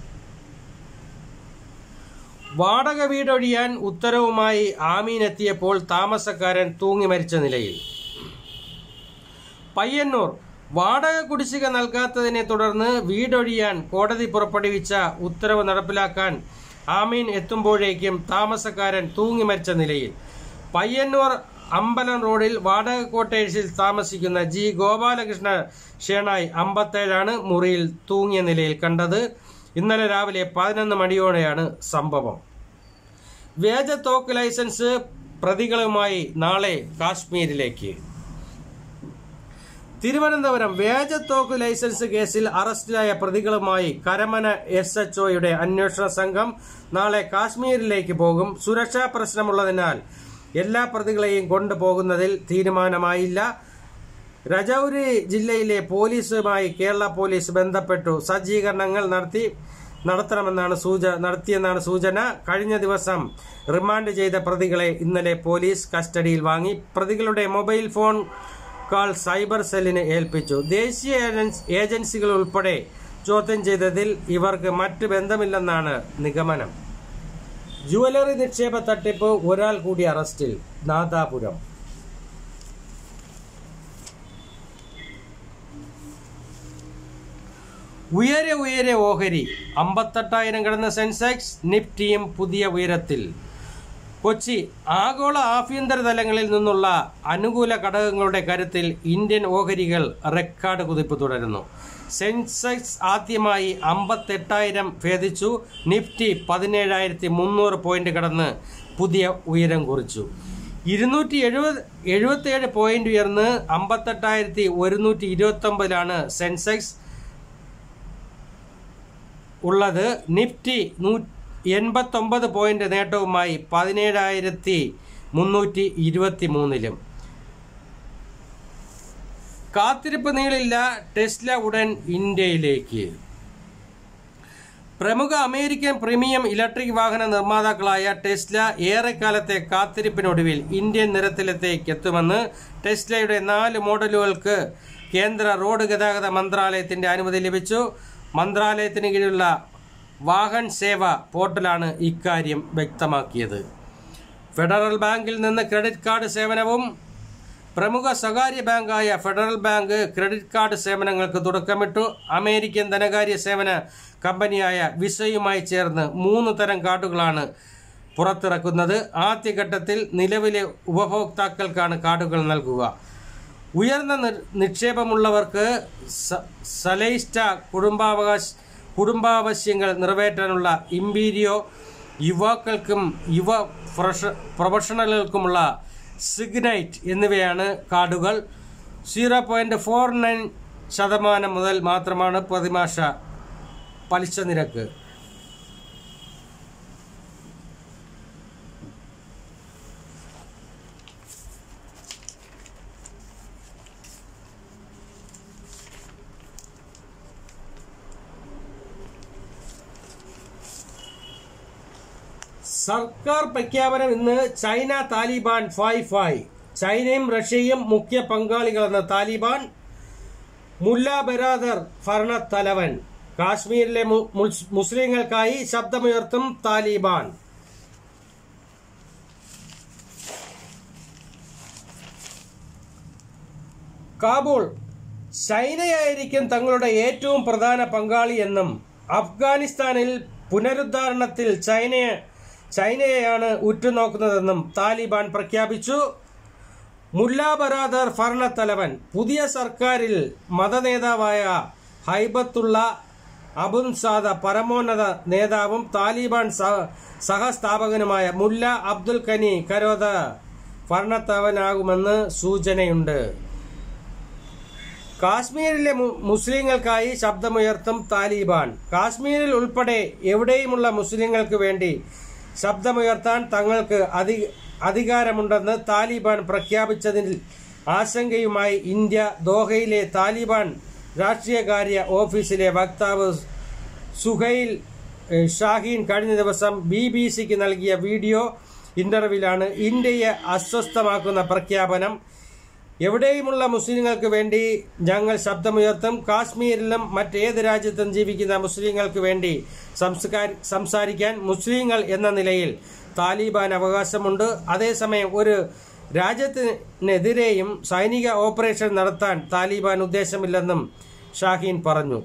വാടക വീടൊഴിയാൻ ഉത്തരവുമായി ആമീൻ എത്തിയപ്പോൾ താമസക്കാരൻ തൂങ്ങി മരിച്ച നിലയിൽ പയ്യന്നൂർ വാടക കുടിശ്ശിക നൽകാത്തതിനെ തുടർന്ന് വീടൊഴിയാൻ കോടതി പുറപ്പെടുവിച്ച ഉത്തരവ് നടപ്പിലാക്കാൻ ആമീൻ എത്തുമ്പോഴേക്കും താമസക്കാരൻ തൂങ്ങി മരിച്ച നിലയിൽ പയ്യന്നൂർ അമ്പലം റോഡിൽ വാടക കോട്ടേഴ്സിൽ താമസിക്കുന്ന ജി ഗോപാലകൃഷ്ണ ഷേണായി അമ്പത്തേഴാണ് മുറിയിൽ തൂങ്ങിയ നിലയിൽ കണ്ടത് ഇന്നലെ രാവിലെ പതിനൊന്ന് മണിയോടെയാണ് സംഭവം വ്യാജ തോക്ക് ലൈസൻസ് പ്രതികളുമായി നാളെ കാശ്മീരിലേക്ക് തിരുവനന്തപുരം വ്യാജത്തോക്ക് ലൈസൻസ് കേസിൽ അറസ്റ്റിലായ പ്രതികളുമായി കരമന എസ് എച്ച് ഒയുടെ അന്വേഷണ സംഘം നാളെ കാശ്മീരിലേക്ക് പോകും സുരക്ഷാ പ്രശ്നമുള്ളതിനാൽ എല്ലാ പ്രതികളെയും കൊണ്ടുപോകുന്നതിൽ തീരുമാനമായില്ല രജൌരി ജില്ലയിലെ പോലീസുമായി കേരള പോലീസ് ബന്ധപ്പെട്ടു സജ്ജീകരണങ്ങൾ നടത്തി നടത്തണമെന്നാണ് സൂച നടത്തിയെന്നാണ് സൂചന കഴിഞ്ഞ ദിവസം റിമാൻഡ് ചെയ്ത പ്രതികളെ ഇന്നലെ പോലീസ് കസ്റ്റഡിയിൽ വാങ്ങി പ്രതികളുടെ മൊബൈൽ ഫോൺ കാൾ സൈബർ സെല്ലിന് ഏൽപ്പിച്ചു ദേശീയ ഏജൻസ് ഏജൻസികൾ ഉൾപ്പെടെ ചോദ്യം ചെയ്തതിൽ ഇവർക്ക് മറ്റ് ബന്ധമില്ലെന്നാണ് നിഗമനം ജുവലറി നിക്ഷേപ തട്ടിപ്പ് ഒരാൾ കൂടി അറസ്റ്റിൽ നാദാപുരം ഉയരെ ഉയരെ ഓഹരി അമ്പത്തെട്ടായിരം കടന്ന സെൻസെക്സ് നിഫ്റ്റിയും പുതിയ ഉയരത്തിൽ കൊച്ചി ആഗോള ആഭ്യന്തര തലങ്ങളിൽ നിന്നുള്ള അനുകൂല ഘടകങ്ങളുടെ കരുത്തിൽ ഇന്ത്യൻ ഓഹരികൾ റെക്കോർഡ് കുതിപ്പ് തുടരുന്നു സെൻസെക്സ് ആദ്യമായി അമ്പത്തെട്ടായിരം ഭേദിച്ചു നിഫ്റ്റി പതിനേഴായിരത്തി മുന്നൂറ് പോയിന്റ് കടന്ന് പുതിയ ഉയരം കുറിച്ചു ഇരുന്നൂറ്റി എഴുപത് എഴുപത്തിയേഴ് പോയിന്റ് ഉയർന്ന് അമ്പത്തെട്ടായിരത്തി ഒരുന്നൂറ്റി ഇരുപത്തി ഒമ്പതിലാണ് സെൻസെക്സ് ഉള്ളത് നിഫ്റ്റി നൂ എൺപത്തൊമ്പത് പോയിന്റ് നേട്ടവുമായി പതിനേഴായിരത്തി മുന്നൂറ്റി ഇരുപത്തി മൂന്നിലും കാത്തിരിപ്പ് നീളില്ല ടെസ്ല ഉടൻ ഇന്ത്യയിലേക്ക് പ്രമുഖ അമേരിക്കൻ പ്രീമിയം ഇലക്ട്രിക് വാഹന നിർമ്മാതാക്കളായ ടെസ്ല ഏറെക്കാലത്തെ കാത്തിരിപ്പിനൊടുവിൽ ഇന്ത്യൻ നിരത്തിലത്തേക്ക് എത്തുമെന്ന് ടെസ്ലയുടെ നാല് മോഡലുകൾക്ക് കേന്ദ്ര റോഡ് ഗതാഗത മന്ത്രാലയത്തിന്റെ അനുമതി ലഭിച്ചു മന്ത്രാലയത്തിന് കീഴിലുള്ള വാഹൻ സേവ പോർട്ടലാണ് ഇക്കാര്യം വ്യക്തമാക്കിയത് ഫെഡറൽ ബാങ്കിൽ നിന്ന് ക്രെഡിറ്റ് കാർഡ് സേവനവും പ്രമുഖ സ്വകാര്യ ബാങ്കായ ഫെഡറൽ ബാങ്ക് ക്രെഡിറ്റ് കാർഡ് സേവനങ്ങൾക്ക് തുടക്കമിട്ടു അമേരിക്കൻ ധനകാര്യ സേവന കമ്പനിയായ വിസയുമായി ചേർന്ന് മൂന്ന് തരം കാർഡുകളാണ് പുറത്തിറക്കുന്നത് ആദ്യഘട്ടത്തിൽ നിലവിലെ ഉപഭോക്താക്കൾക്കാണ് കാർഡുകൾ നൽകുക ഉയർന്ന നി- നിക്ഷേപമുള്ളവർക്ക് സ- സലൈസ്റ്റ കുടുംബാവകാശ കുടുംബാവശ്യങ്ങൾ നിറവേറ്റാനുള്ള ഇമ്പീരിയോ യുവാക്കൾക്കും യുവ പ്രൊഫഷ- പ്രൊഫഷണലുകൾക്കുമുള്ള സിഗ്നൈറ്റ് എന്നിവയാണ് കാർഡുകൾ സീറോ പോയിന്റ് ഫോർ നയൻ ശതമാനം മുതൽ മാത്രമാണ് പ്രതിമാസ പലിശ നിരക്ക് സർക്കാർ പ്രഖ്യാപനം ഇന്ന് ചൈന താലിബാൻ ഫായ് ഫായ് ചൈനയും റഷ്യയും മുഖ്യ പങ്കാളികളെന്ന് താലിബാൻ മുല്ല ബരാദർ ഭരണത്തലവൻ കാശ്മീരിലെ മു- മുസ്- മുസ്ലിങ്ങൾക്കായി ശബ്ദമുയർത്തും താലിബാൻ കാബൂൾ ചൈനയായിരിക്കും തങ്ങളുടെ ഏറ്റവും പ്രധാന പങ്കാളി എന്നും അഫ്ഗാനിസ്ഥാനിൽ പുനരുദ്ധാരണത്തിൽ ചൈനയെ ചൈനയെയാണ് ഉറ്റുനോക്കുന്നതെന്നും താലിബാൻ പ്രഖ്യാപിച്ചു മുല്ല ബരാദർ ഭരണത്തലവൻ പുതിയ സർക്കാരിൽ മതനേതാവായ ഹൈബത്തുള്ള അബുൻസാദ പരമോന്നത നേതാവും താലിബാൻ സഹ- സഹസ്ഥാപകനുമായ മുല്ല അബ്ദുൽ ഖനി കരോദ ഭരണത്തലവനാകുമെന്ന് സൂചനയുണ്ട് കാശ്മീരിലെ മു- മുസ്ലിങ്ങൾക്കായി ശബ്ദമുയർത്തും താലിബാൻ കാശ്മീരിൽ ഉൾപ്പെടെ എവിടെയുമുള്ള മുസ്ലിങ്ങൾക്ക് വേണ്ടി ശബ്ദമുയർത്താൻ തങ്ങൾക്ക് അധി- അധികാരമുണ്ടെന്ന് താലിബാൻ പ്രഖ്യാപിച്ചതിൽ ആശങ്കയുമായി ഇന്ത്യ ദോഹയിലെ താലിബാൻ രാഷ്ട്രീയകാര്യ ഓഫീസിലെ വക്താവ് സുഹൈൽ ഏഹ്, ഷാഹീൻ കഴിഞ്ഞ ദിവസം ബി ബി സിക്ക് നൽകിയ വീഡിയോ ഇന്റർവ്യൂവിലാണ് ഇന്ത്യയെ അസ്വസ്ഥമാക്കുന്ന പ്രഖ്യാപനം എവിടെയുമുള്ള മുസ്ലിങ്ങൾക്ക് വേണ്ടി ഞങ്ങൾ ശബ്ദമുയർത്തും കാശ്മീരിലും മറ്റേത് രാജ്യത്തും ജീവിക്കുന്ന മുസ്ലിങ്ങൾക്ക് വേണ്ടി സംസ്കാര- സംസാരിക്കാൻ മുസ്ലിങ്ങൾ എന്ന നിലയിൽ താലിബാൻ അവകാശമുണ്ട് അതേസമയം ഒരു രാജ്യത്തിനെതിരെയും സൈനിക ഓപ്പറേഷൻ നടത്താൻ താലിബാൻ ഉദ്ദേശമില്ലെന്നും ഷാഹീൻ പറഞ്ഞു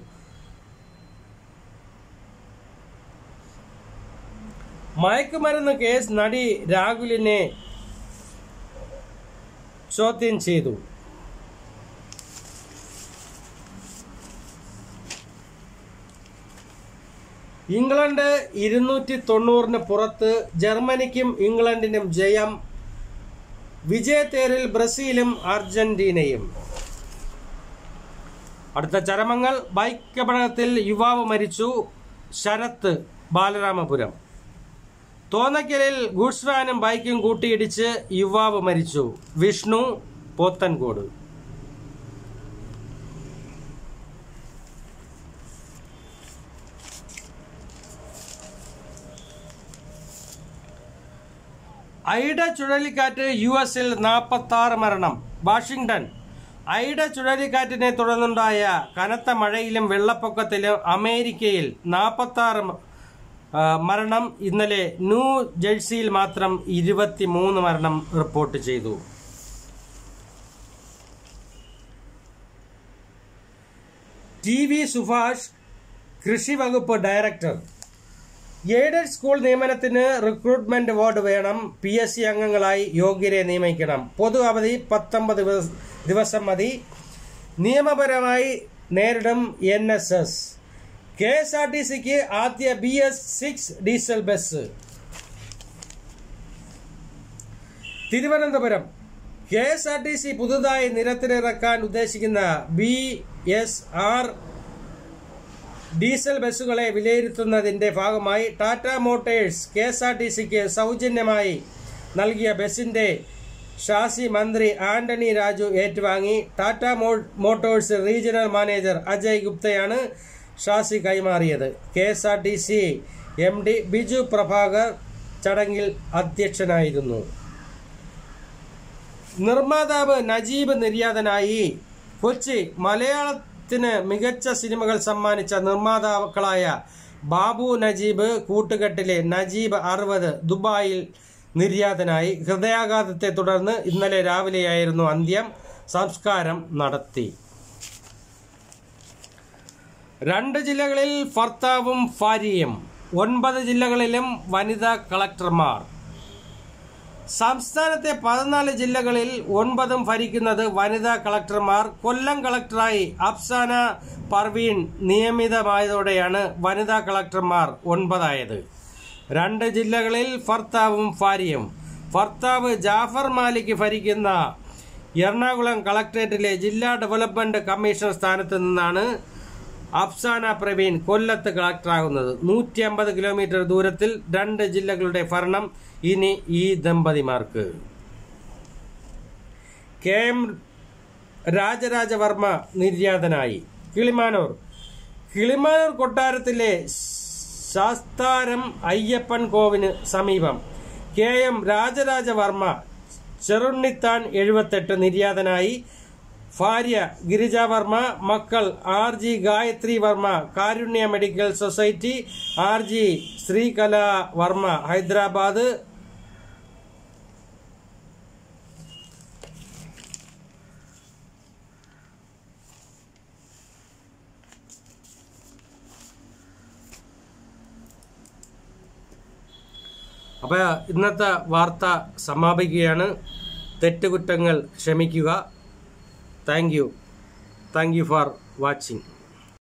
മയക്കുമരുന്ന് കേസ് നടി രാഹുലിനെ ചോദ്യം ചെയ്തു ഇംഗ്ലണ്ട് ഇരുന്നൂറ്റി തൊണ്ണൂറിന് പുറത്ത് ജർമ്മനിക്കും ഇംഗ്ലണ്ടിനും ജയം വിജയത്തേരിൽ ബ്രസീലും അർജന്റീനയും അടുത്ത ചരമങ്ങൾ ബൈക്ക് അപകടത്തിൽ യുവാവ് മരിച്ചു ശരത്ത് ബാലരാമപുരം തോന്നക്കലിൽ ഗുഡ്സ് വാനും ബൈക്കും കൂട്ടിയിടിച്ച് യുവാവ് മരിച്ചു വിഷ്ണു പോത്തൻകോട് ഐഡ ചുഴലിക്കാറ്റ് യു എസിൽ നാൽപ്പത്തി ആറ് മരണം വാഷിംഗ്ടൺ ഐഡ ചുഴലിക്കാറ്റിനെ തുടർന്നുണ്ടായ കനത്ത മഴയിലും വെള്ളപ്പൊക്കത്തിലും അമേരിക്കയിൽ നാൽപ്പത്തി ആറ് മരണം ഇന്നലെ ന്യൂ ജേഴ്സിയിൽ മാത്രം ഇരുപത്തിമൂന്ന് മരണം റിപ്പോർട്ട് ചെയ്തു ടി വി സുഭാഷ് കൃഷി വകുപ്പ് ഡയറക്ടർ എയ്ഡഡ് സ്കൂൾ നിയമനത്തിന് റിക്രൂട്ട്മെന്റ് ബോർഡ് വേണം പി എസ് സി അംഗങ്ങളായി യോഗ്യരെ നിയമിക്കണം പൊതു അവധി പത്തൊമ്പത് ദിവസ- ദിവസം മതി നിയമപരമായി നേരിടും N S S K S R T സിക്ക് ആദ്യ B S six diesel bus Thiruvananthapuram K S R T C പുതുതായി നിരത്തിലിറക്കാൻ ഉദ്ദേശിക്കുന്ന ബി എസ് ആർ ഡീസൽ ബസ്സുകളെ വിലയിരുത്തുന്നതിന്റെ ഭാഗമായി Tata motors K S R T സിക്ക് സൗജന്യമായി നൽകിയ ബസിന്റെ ഷാസി മന്ത്രി ആന്റണി രാജു ഏറ്റുവാങ്ങി ടാറ്റ മോ- മോട്ടോഴ്സ് റീജിയണൽ മാനേജർ അജയ് ഗുപ്തയാണ് ഷാസി കൈമാറിയത് K S R T C M D Biju Prabhakar ചടങ്ങിൽ അധ്യക്ഷനായിരുന്നു നിർമ്മാതാവ് നജീബ് നിര്യാതനായി കൊച്ചി മലയാളത്തിന് മികച്ച സിനിമകൾ സമ്മാനിച്ച നിർമ്മാതാക്കളായ ബാബു നജീബ് കൂട്ടുകെട്ടിലെ നജീബ് അറുപത് ദുബായിൽ നിര്യാതനായി ഹൃദയാഘാതത്തെ തുടർന്ന് ഇന്നലെ രാവിലെയായിരുന്നു അന്ത്യം സംസ്കാരം നടത്തി രണ്ട് ജില്ലകളിൽ ഭർത്താവും ഭാര്യയും ഒൻപത് ജില്ലകളിലും വനിതാ കളക്ടർമാർ സംസ്ഥാനത്തെ പതിനാല് ജില്ലകളിൽ ഒൻപതും ഭരിക്കുന്നത് വനിതാ കളക്ടർമാർ കൊല്ലം കളക്ടറായി അഫ്സാന പർവീൻ നിയമിതമായതോടെയാണ് വനിതാ കളക്ടർമാർ ഒൻപതായത് രണ്ട് ജില്ലകളിൽ ഭർത്താവും ഭാര്യയും ഭർത്താവ് ജാഫർ മാലിക് ഭരിക്കുന്ന എറണാകുളം കളക്ടറേറ്റിലെ ജില്ലാ ഡെവലപ്മെന്റ് കമ്മീഷണർ സ്ഥാനത്ത് നിന്നാണ് അഫ്സാന പ്രവീൺ കൊല്ലത്ത് കളക്ടറാകുന്നത് നൂറ്റി അമ്പത് കിലോമീറ്റർ ദൂരത്തിൽ രണ്ട് ജില്ലകളുടെ ഭരണം ഇനി ഈ ദമ്പതിമാർക്ക് കെ എം രാജരാജവർമ്മ നിര്യാതനായി കിളിമാനൂർ കിളിമാനൂർ കൊട്ടാരത്തിലെ ശാസ്താരം അയ്യപ്പൻ കോവിന് സമീപം കെ എം രാജരാജവർമ്മ ചെറുണ്ണിത്താൻ എഴുപത്തെട്ട് നിര്യാതനായി ഭാര്യ ഗിരിജാവർമ്മ മക്കൾ R G Gayathri Varma Karunya medical society R G Sreekala Varma Hyderabad അപ്പോൾ ഇന്നത്തെ വാർത്ത സമാപിക്കുകയാണ് തെറ്റുകുറ്റങ്ങൾ ക്ഷമിക്കുക thank you thank you for watching